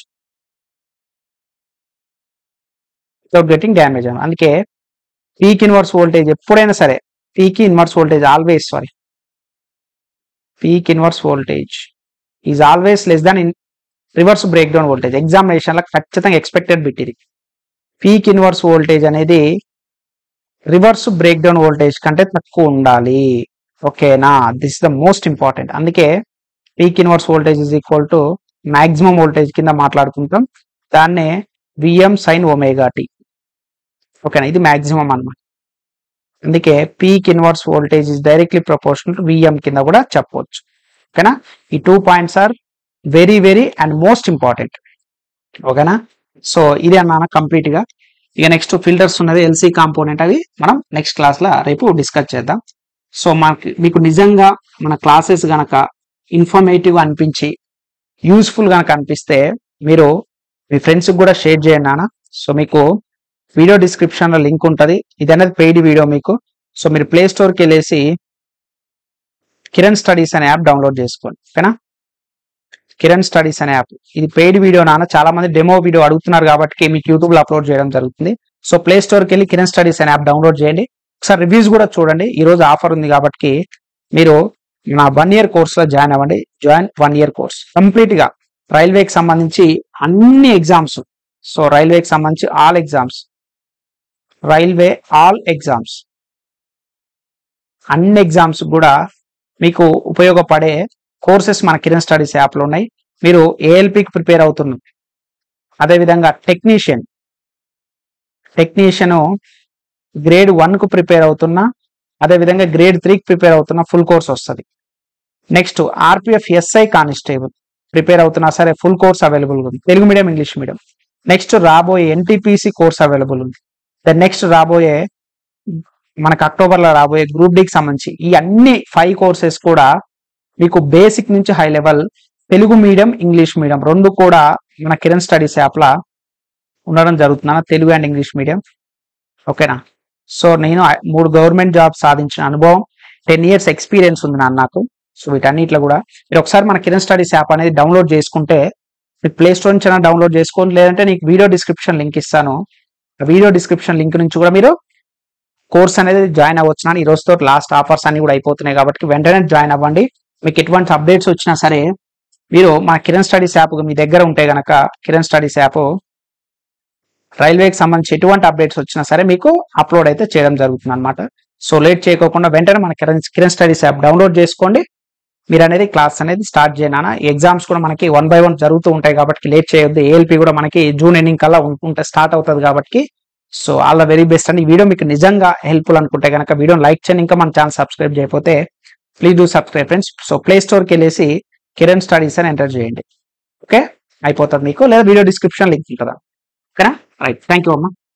without getting damage అని అందుకే peak inverse voltage ఎప్పుడైనా సరే peak inverse voltage always sorry peak inverse voltage is always less than in reverse break breakdown voltage examination లో ఖచ్చితంగా expected bit ఇది peak inverse voltage అనేది reverse break breakdown voltage కంటే తక్కువ ఉండాలి ఓకేనా this is the most important అందుకే peak inverse voltage is equal to maximum voltage కింద మాట్లాడుకుంటాం దాన్నే విఎం సైన్ ఒమేగా టీ ఓకేనా ఇది మాక్సిమం అన్నమాట అందుకే peak inverse voltage is directly proportional to VM కింద కూడా చెప్పవచ్చు ఓకేనా ఈ two points are very very and most important ఓకేనా సో ఇది అన్న కంప్లీట్ గా ఇక నెక్స్ట్ ఫిల్టర్స్ ఉన్నది ఎల్సీ కాంపోనెంట్ అవి మనం నెక్స్ట్ క్లాస్ లో రేపు డిస్కస్ చేద్దాం సో మనకి మీకు నిజంగా మన క్లాసెస్ గనక ఇన్ఫర్మేటివ్ అనిపించి యూస్ఫుల్ గనక అనిపిస్తే మీరు మీ ఫ్రెండ్స్ కూడా షేర్ చేయండి నాన్న సో మీకు వీడియో డిస్క్రిప్షన్ లో లింక్ ఉంటుంది ఇది అనేది పెయిడ్ వీడియో మీకు సో మీరు ప్లే స్టోర్కి వెళ్ళేసి కిరణ్ స్టడీస్ అనే యాప్ డౌన్లోడ్ చేసుకోండి ఓకేనా కిరణ్ స్టడీస్ అనే యాప్ ఇది పెయిడ్ వీడియో నాన్న చాలా మంది డెమో వీడియో అడుగుతున్నారు కాబట్టి మీకు యూట్యూబ్ లో అప్లోడ్ చేయడం జరుగుతుంది సో ప్లే స్టోర్కి వెళ్ళి కిరణ్ స్టడీస్ అనే యాప్ డౌన్లోడ్ చేయండి ఒకసారి రివ్యూస్ కూడా చూడండి ఈ రోజు ఆఫర్ ఉంది కాబట్టి మీరు నా వన్ ఇయర్ కోర్సులో జాయిన్ అవ్వండి జాయిన్ వన్ ఇయర్ కోర్స్ కంప్లీట్గా రైల్వేకి సంబంధించి అన్ని ఎగ్జామ్స్ సో రైల్వేకి సంబంధించి all exams railway all exams అన్ని ఎగ్జామ్స్ కూడా మీకు ఉపయోగపడే కోర్సెస్ మన కిరణ్ స్టడీస్ యాప్లో ఉన్నాయి మీరు ఏఎల్పికి ప్రిపేర్ అవుతున్నారు అదేవిధంగా టెక్నీషియన్ టెక్నీషియన్ గ్రేడ్ వన్కు ప్రిపేర్ అవుతున్నా అదేవిధంగా గ్రేడ్ త్రీకి ప్రిపేర్ అవుతున్న ఫుల్ కోర్స్ వస్తుంది next RPF SI constable prepare అవుతున్నా సరే ఫుల్ కోర్స్ అవైలబుల్ ఉంది Telugu medium English medium next రాబోయే ఎన్టీపీసీ కోర్స్ అవైలబుల్ ఉంది దెన్ నెక్స్ట్ రాబోయే మనకు అక్టోబర్లో రాబోయే గ్రూప్ డికి సంబంధించి ఈ అన్ని ఫైవ్ కోర్సెస్ కూడా మీకు బేసిక్ నుంచి high level Telugu medium English medium రెండు కూడా మన కిరణ్ స్టడీస్ యాప్లా ఉండడం జరుగుతుందన్న తెలుగు అండ్ ఇంగ్లీష్ మీడియం ఓకేనా సో నేను ఆ- మూడు గవర్నమెంట్ జాబ్ సాధించిన అనుభవం టెన్ ఇయర్స్ ఎక్స్పీరియన్స్ ఉంది నాన్న నాకు సో వీటన్నిటిలో కూడా మీరు ఒకసారి మన కిరణ్ స్టడీస్ యాప్ అనేది డౌన్లోడ్ చేసుకుంటే మీకు ప్లే స్టోర్ నుంచి అయినా డౌన్లోడ్ చేసుకోండి లేదంటే నీకు వీడియో డిస్క్రిప్షన్ లింక్ ఇస్తాను ఆ వీడియో డిస్క్రిప్షన్ లింక్ నుంచి కూడా మీరు కోర్స్ అనేది జాయిన్ అవ్వచ్చు ఈ రోజుతో లాస్ట్ ఆఫర్స్ అన్ని కూడా అయిపోతున్నాయి కాబట్టి వెంటనే జాయిన్ అవ్వండి మీకు ఎటువంటి అప్డేట్స్ వచ్చినా సరే మీరు మన కిరణ్ స్టడీస్ యాప్ మీ దగ్గర ఉంటే గనక కిరణ్ స్టడీస్ యాప్ రైల్వేకి సంబంధించి ఎటువంటి అప్డేట్స్ వచ్చినా సరే మీకు అప్లోడ్ అయితే చేయడం జరుగుతుంది అనమాట సో లేట్ చేయకోకుండా వెంటనే మన Kiran Kiran studies app download చేసుకోండి మీరు అనేది క్లాస్ అనేది స్టార్ట్ చేయనా ఎగ్జామ్స్ కూడా మనకి వన్ బై వన్ జరుగుతూ ఉంటాయి కాబట్టి లేట్ చేయొద్దు ఏఎల్పి కూడా మనకి జూన్ ఎండింగ్ కల్లా ఉం- ఉంటే స్టార్ట్ అవుతుంది కాబట్టి so all the very best అండి ఈ వీడియో మీకు నిజంగా హెల్ప్ఫుల్ అనుకుంటే కనుక వీడియోని లైక్ చేయండి ఇంకా మన ఛానల్ సబ్స్క్రైబ్ చేయకపోతే please do subscribe friends so play స్టోర్కి వెళ్ళేసి కిరణ్ స్టడీస్ అని ఎంటర్ చేయండి ఓకే అయిపోతుంది మీకు లేదా వీడియో డిస్క్రిప్షన్ లింక్ ఉంటుందా ఓకేనా రైట్ థ్యాంక్ యూ అమ్మా